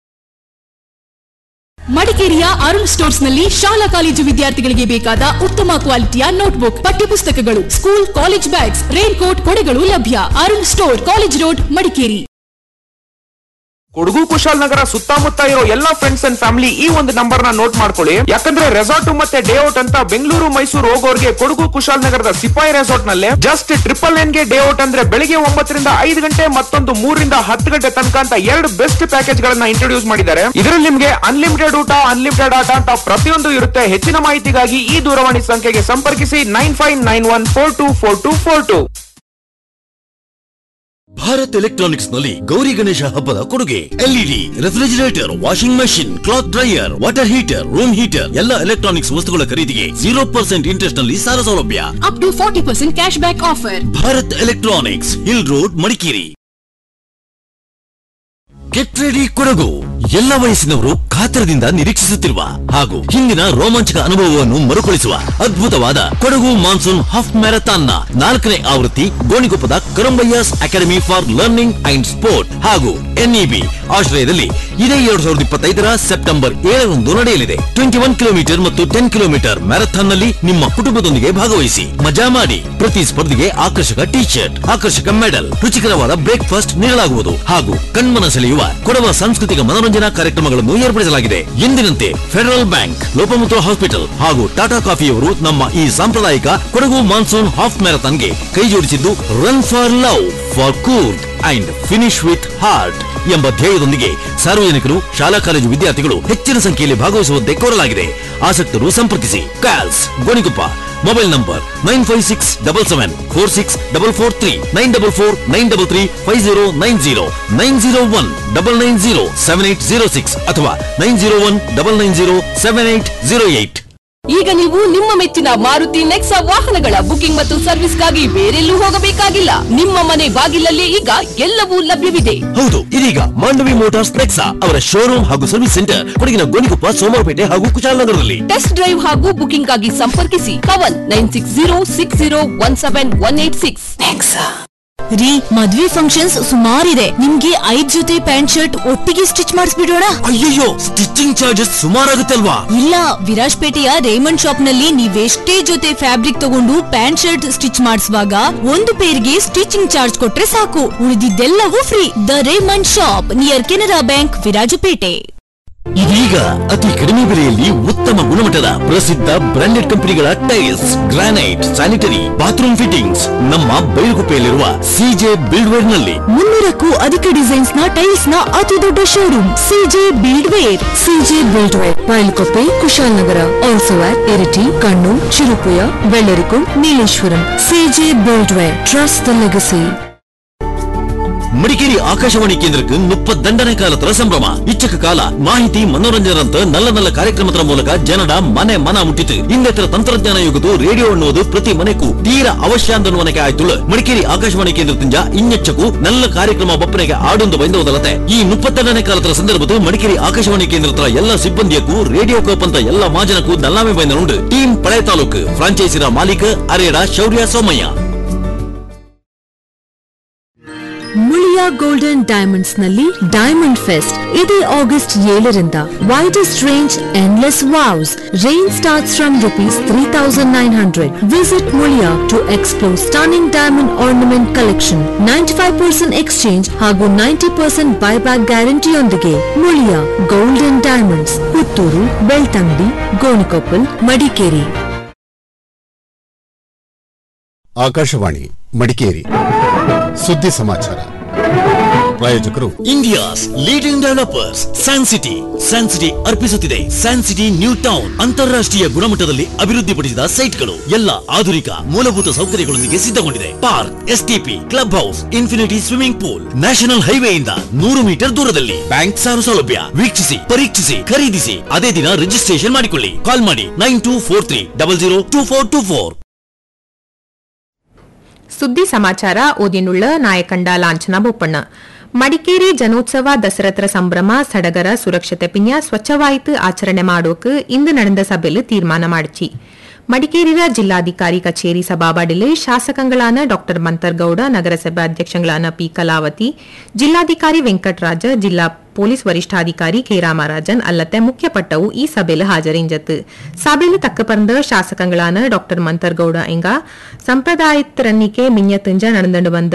L: ಮಡಿಕೇರಿಯ ಅರುಣ್ ಸ್ಟೋರ್ಸ್ ನಲ್ಲಿ ಶಾಲಾ ಕಾಲೇಜು ವಿದ್ಯಾರ್ಥಿಗಳಿಗೆ ಬೇಕಾದ ಉತ್ತಮ ಕ್ವಾಲಿಟಿಯ ನೋಟ್ಬುಕ್ ಪಠ್ಯಪುಸ್ತಕಗಳು school college bags rain coat ಕೊಡೆಗಳು ಲಭ್ಯ Arun store college road Madikeri
N: Kodagu Kushalanagar ಸುತ್ತಮುತ್ತ ಇರೋ ಎಲ್ಲಾ ಫ್ರೆಂಡ್ಸ್ ಅಂಡ್ ಫ್ಯಾಮಿಲಿ ಈ ಒಂದು ನಂಬರ್ ನ ನೋಟ್ ಮಾಡ್ಕೊಳ್ಳಿ ಯಾಕಂದ್ರೆ ರೆಸಾರ್ಟ್ ಮತ್ತೆ ಡೇ ಔಟ್ ಅಂತ ಬೆಂಗಳೂರು ಮೈಸೂರು ಹೋಗೋರ್ಗೆ ಕೊಡಗು ಕುಶಾಲನಗರದ ಸಿಪಾಯಿ ರೆಸಾರ್ಟ್ ನಲ್ಲಿ ಜಸ್ಟ್ ಟ್ರಿಪಲ್ ನೈನ್ ಗೆ ಡೇ ಔಟ್ ಅಂದ್ರೆ ಬೆಳಿಗ್ಗೆ ಒಂಬತ್ತರಿಂದ ಐದು ಗಂಟೆ ಮತ್ತೊಂದು ಮೂರರಿಂದ ಹತ್ತು ಗಂಟೆ ತನಕ ಅಂತ ಎರಡು ಬೆಸ್ಟ್ ಪ್ಯಾಕೇಜ್ ಗಳನ್ನ ಇಂಟ್ರೊಡ್ಯೂಸ್ ಮಾಡಿದ್ದಾರೆ ಇದರಲ್ಲಿ ನಿಮ್ಗೆ ಅನ್ಲಿಮಿಟೆಡ್ ಊಟ ಅನ್ಲಿಮಿಟೆಡ್ ಆಟ ಅಂತ ಪ್ರತಿಯೊಂದು ಇರುತ್ತೆ ಹೆಚ್ಚಿನ ಮಾಹಿತಿಗಾಗಿ ಈ ದೂರವಾಣಿ ಸಂಖ್ಯೆಗೆ ಸಂಪರ್ಕಿಸಿ nine five nine one four two four two four two
J: Bharat electronics ನಲ್ಲಿ ಗೌರಿ ಗಣೇಶ ಹಬ್ಬದ ಕೊಡುಗೆ LED refrigerator washing machine cloth dryer water heater room heater ಎಲ್ಲ ಎಲೆಕ್ಟ್ರಾನಿಕ್ಸ್ ವಸ್ತುಗಳ ಖರೀದಿಗೆ ಜೀರೋ ಪರ್ಸೆಂಟ್ ಇಂಟ್ರೆಸ್ಟ್ ನಲ್ಲಿ ಸಾಲ ಸೌಲಭ್ಯ
L: up to forty percent cash back offer
J: Bharat electronics hill road Madikeri get ready Kodagu ಎಲ್ಲ ವಯಸ್ಸಿನವರು ಕಾತರದಿಂದ ನಿರೀಕ್ಷಿಸುತ್ತಿರುವ ಹಾಗೂ ಹಿಂದಿನ ರೋಮಾಂಚಕ ಅನುಭವವನ್ನು ಮರುಕಳಿಸುವ ಅದ್ಭುತವಾದ ಕೊಡಗು ಮಾನ್ಸೂನ್ ಹಾಫ್ ಮ್ಯಾರಥಾನ್ ನ ನಾಲ್ಕನೇ ಆವೃತ್ತಿ ಗೋಣಿಕೊಪ್ಪದ Karambaiah's academy for learning and sport ಹಾಗೂ ಎನ್ಇಬಿ ಆಶ್ರಯದಲ್ಲಿ ಇದೇ ಎರಡ್ ಸಾವಿರದ ಇಪ್ಪತ್ತೈದರ ಸೆಪ್ಟೆಂಬರ್ ಏಳರಂದು ನಡೆಯಲಿದೆ ಟ್ವೆಂಟಿ ಒನ್ ಕಿಲೋಮೀಟರ್ ಮತ್ತು ಟೆನ್ ಕಿಲೋಮೀಟರ್ ಮ್ಯಾರಥಾನ್ ನಲ್ಲಿ ನಿಮ್ಮ ಕುಟುಂಬದೊಂದಿಗೆ ಭಾಗವಹಿಸಿ ಮಜಾ ಮಾಡಿ ಪ್ರತಿ ಸ್ಪರ್ಧೆಗೆ ಆಕರ್ಷಕ ಟಿ ಶರ್ಟ್ ಆಕರ್ಷಕ ಮೆಡಲ್ ರುಚಿಕರವಾದ ಬ್ರೇಕ್ಫಾಸ್ಟ್ ನೀಡಲಾಗುವುದು ಹಾಗೂ ಕಣ್ಮನ ಸೆಳೆಯುವ ಕೊಡವ ಸಾಂಸ್ಕೃತಿಕ ಮನೋರಂಜನಾ ಕಾರ್ಯಕ್ರಮಗಳನ್ನು ಏರ್ಪಡಿಸಲಾಗಿದೆ ಎಂದಿನಂತೆ ಫೆಡರಲ್ ಬ್ಯಾಂಕ್ ಲೋಪಮುದ್ರ ಹಾಸ್ಪಿಟಲ್ ಹಾಗೂ ಟಾಟಾ ಕಾಫಿಯವರು ನಮ್ಮ ಈ ಸಾಂಪ್ರದಾಯಿಕ ಕೊಡಗು ಮಾನ್ಸೂನ್ ಹಾಫ್ ಮ್ಯಾರಥಾನ್ಗೆ ಕೈ ಜೋಡಿಸಿದ್ದು run for love for cool and finish with heart ಎಂಬ ಧ್ಯೇಯದೊಂದಿಗೆ ಸಾರ್ವಜನಿಕರು ಶಾಲಾ ಕಾಲೇಜು ವಿದ್ಯಾರ್ಥಿಗಳು ಹೆಚ್ಚಿನ ಸಂಖ್ಯೆಯಲ್ಲಿ ಭಾಗವಹಿಸುವಂತೆ ಕೋರಲಾಗಿದೆ ಆಸಕ್ತರು ಸಂಪರ್ಕಿಸಿ ಕ್ಯಾಲ್ಸ್ Gonikoppa mobile number nine five six double seven four six double four three nine double four nine double three five zero nine zero nine zero one double nine zero seven eight zero six ಅಥವಾ nine zero one double nine zero seven eight zero eight
L: ಈಗ ನೀವು ನಿಮ್ಮ ಮೆಚ್ಚಿನ ಮಾರುತಿ ನೆಕ್ಸಾ ವಾಹನಗಳ booking ಮತ್ತು ಸರ್ವಿಸ್ಗಾಗಿ ಬೇರೆಲ್ಲೂ ಹೋಗಬೇಕಾಗಿಲ್ಲ ನಿಮ್ಮ ಮನೆ ಬಾಗಿಲಲ್ಲಿ ಈಗ ಎಲ್ಲವೂ ಲಭ್ಯವಿದೆ
J: ಹೌದು ಇದೀಗ ಮಾಂಡವಿ ಮೋಟಾರ್ಸ್ ನೆಕ್ಸಾ ಅವರ ಶೋರೂಮ್ ಹಾಗೂ ಸರ್ವಿಸ್ ಸೆಂಟರ್ ಕೊಡಗಿನ ಗೋಣಿಕೊಪ್ಪ ಸೋಮವಾರಪೇಟೆ ಹಾಗೂ ಕುಶಾಲನಗರದಲ್ಲಿ
L: ಟೆಸ್ಟ್ ಡ್ರೈವ್ ಹಾಗೂ ಬುಕಿಂಗ್ ಆಗಿ ಸಂಪರ್ಕಿಸಿ Kavan nine six zero six zero one seven one eight six ರೀ ಮದ್ವೆ ಫಂಕ್ಷನ್ಸ್ ಸುಮಾರಿದೆ ನಿಮ್ಗೆ ಐದ್ ಜೊತೆ ಪ್ಯಾಂಟ್ ಶರ್ಟ್ ಒಟ್ಟಿಗೆ ಸ್ಟಿಚ್ ಮಾಡಿಸ್ಬಿಡೋಣ
J: ಅಯ್ಯಯ್ಯೋ ಸ್ಟಿಚಿಂಗ್ ಚಾರ್ಜಸ್ ಸುಮಾರಾಗುತ್ತಲ್ವಾ
L: ಇಲ್ಲ ವಿರಾಜ್ಪೇಟೆಯ ರೇಮಂಡ್ ಶಾಪ್ ನಲ್ಲಿ ನೀವೆಷ್ಟೇ ಜೊತೆ ಫ್ಯಾಬ್ರಿಕ್ ತಗೊಂಡು ಪ್ಯಾಂಟ್ ಶರ್ಟ್ ಸ್ಟಿಚ್ ಮಾಡಿಸುವಾಗ ಒಂದು ಪೇರ್ಗೆ ಸ್ಟಿಚಿಂಗ್ ಚಾರ್ಜ್ ಕೊಟ್ರೆ ಸಾಕು ಉಳಿದಿದ್ದೆಲ್ಲವೂ free the Raymond shop near Canara bank Virajpet
J: ಇದೀಗ ಅತಿ ಕಡಿಮೆ ಬೆಲೆಯಲ್ಲಿ ಉತ್ತಮ ಗುಣಮಟ್ಟದ ಪ್ರಸಿದ್ಧ ಬ್ರಾಂಡೆಡ್ ಕಂಪನಿಗಳ tiles granite sanitary bathroom fittings ನಮ್ಮ ಬೈಲುಗುಪ್ಪೆಯಲ್ಲಿರುವ ಸಿಜೆ ಬಿಲ್ಡ್ವೇರ್ ನಲ್ಲಿ
L: ಮುನ್ನೂರಕ್ಕೂ ಅಧಿಕ ಡಿಸೈನ್ಸ್ ನ ಟೈಲ್ಸ್ ನ ಅತಿ ದೊಡ್ಡ showroom CJ buildware CJ buildware Bylakuppe Kushalnagar also at Iritty Kannur Cherupuzha Vellarikundu Nileshwaram CJ buildware trust the legacy
J: Madikeri Akashvani ಕೇಂದ್ರಕ್ಕೆ ಮುಪ್ಪತ್ತಂಡನೇ ಕಾಲದ ಸಂಭ್ರಮ ಇಚ್ಚಕ ಕಾಲ ಮಾಹಿತಿ ಮನೋರಂಜನಂತ ನಲ್ಲ ನಲ್ಲ ಕಾರ್ಯಕ್ರಮದ ಮೂಲಕ ಜನರ ಮನೆ ಮನ ಮುಟ್ಟಿತು ಇಂದೆತ್ತರ ತಂತ್ರಜ್ಞಾನ ಯುಗದು ರೇಡಿಯೋ ಅನ್ನುವುದು ಪ್ರತಿ ಮನೆಗೂ ತೀರ ಅವಶ್ಯ ಅಂದನುವನಕ್ಕೆ ಆಯ್ತುಳ್ಳು ಮಡಿಕೇರಿ ಆಕಾಶವಾಣಿ ಕೇಂದ್ರದಿಂದ ಇನ್ನೆಚ್ಚಕು ನಲ್ಲ ಕಾರ್ಯಕ್ರಮ ಬಪ್ಪನೆಗೆ ಆಡೊಂದು ಬೈಂದೋದಲತೆ ಈ ಮುಪ್ಪತ್ತೆರಡನೇ ಕಾಲದ ಸಂದರ್ಭದ ಮಡಿಕೇರಿ ಆಕಾಶವಾಣಿ ಕೇಂದ್ರದ ಎಲ್ಲ ಸಿಬ್ಬಂದಿಯಕ್ಕೂ ರೇಡಿಯೋ ಕಪ್ ಅಂತ ಎಲ್ಲ ಮಾಜನಕ್ಕೂ ನಲ್ಲಾಮೆ ಬೈಂದನುಂಡು ಟೀಮ್ ಪಳೆ ತಾಲೂಕು ಫ್ರಾಂಚೈಸಿನ ಮಾಲೀಕ ಅರೇಡ ಶೌರ್ಯ ಸೋಮಯ್ಯ
L: ಮುಳಿಯಾ ಗೋಲ್ಡನ್ ಡೈಮಂಡ್ಸ್ ನಲ್ಲಿ ಡೈಮಂಡ್ ಫೆಸ್ಟ್ ಇದೇ ಆಗಸ್ಟ್ ಏಳರಿಂದ widest range endless wows range starts from rupees three thousand nine hundred visit Muliya to explore stunning diamond ornament collection ninety five percent exchange ಹಾಗೂ ninety percent buyback ಗ್ಯಾರಂಟಿಯೊಂದಿಗೆ Muliya golden diamonds Puttur Belthangady Gonikoppal Madikeri
O: Akashvani Madikeri ಸುದ್ದಿ ಸಮಾಚಾರ
M: ಪ್ರಾಯೋಜಕರು
J: India's leading developers San City San City ಅರ್ಪಿಸುತ್ತಿದೆ San City new town ಅಂತಾರಾಷ್ಟ್ರೀಯ ಗುಣಮಟ್ಟದಲ್ಲಿ ಅಭಿವೃದ್ಧಿಪಡಿಸಿದ ಸೈಟ್ಗಳು ಎಲ್ಲ ಆಧುನಿಕ ಮೂಲಭೂತ ಸೌಕರ್ಯಗಳೊಂದಿಗೆ ಸಿದ್ಧಗೊಂಡಿದೆ park STP club house infinity swimming pool national ಹೈವೇಯಿಂದ ನೂರು ಮೀಟರ್ ದೂರದಲ್ಲಿ ಬ್ಯಾಂಕ್ ಸಾಲ ಸೌಲಭ್ಯ ವೀಕ್ಷಿಸಿ ಪರೀಕ್ಷಿಸಿ ಖರೀದಿಸಿ ಅದೇ ದಿನ ರಿಜಿಸ್ಟ್ರೇಷನ್ ಮಾಡಿಕೊಳ್ಳಿ ಕಾಲ್ ಮಾಡಿ nine two four three double zero two four two four
O: ಸುದ್ದಿ ಸಮಾಚಾರ ಓದಿನುಳ್ಳ ನಾಯಕಂಡ ಲಾಂಛನ ಬೋಪಣ್ಣ ಮಡಿಕೇರಿ ಜನೋತ್ಸವ ದಸರತ್ರ ಸಂಭ್ರಮ ಸಡಗರ ಸುರಕ್ಷತೆ ಪಿನ್ಯ ಸ್ವಚ್ಛವಾಯಿತು ಆಚರಣೆ ಮಾಡೋಕೆ ಇಂದು ನಡೆದ ಸಭೆಯಲ್ಲಿ ತೀರ್ಮಾನ ಮಾಡಿಚಿ ಮಡಿಕೇರಿಯ ಜಿಲ್ಲಾಧಿಕಾರಿ ಕಚೇರಿ ಸಭಾಬಡಿಲೆ ಶಾಸಕಗಳಾನ ಡಾಕ್ಟರ್ ಮಂತರ್ಗೌಡ ನಗರಸಭೆ ಅಧ್ಯಕ್ಷಗಳಾನ ಪಿ ಕಲಾವತಿ ಜಿಲ್ಲಾಧಿಕಾರಿ ವೆಂಕಟರಾಜ ಜಿಲ್ಲಾ ಪೊಲೀಸ್ ವರಿಷ್ಠಾಧಿಕಾರಿ ಕೆ ರಾಮರಾಜನ್ ಅಲ್ಲತ್ತೆ ಮುಖ್ಯಪಟ್ಟವು ಈ ಸಭೆಯಲ್ಲಿ ಹಾಜರಿಂಜತ್ತು ಸಭೆಯಲ್ಲಿ ತಕ್ಕ ಪರಂದ ಶಾಸಕಗಳಾನ ಡಾಕ್ಟರ್ ಮಂತರ್ಗೌಡ ಎಂಗ ಸಂಪ್ರದಾಯತ್ ರನ್ನಿಕೆ ಮಿಂಜ ತುಂಜ ನಡೆದು ಬಂದ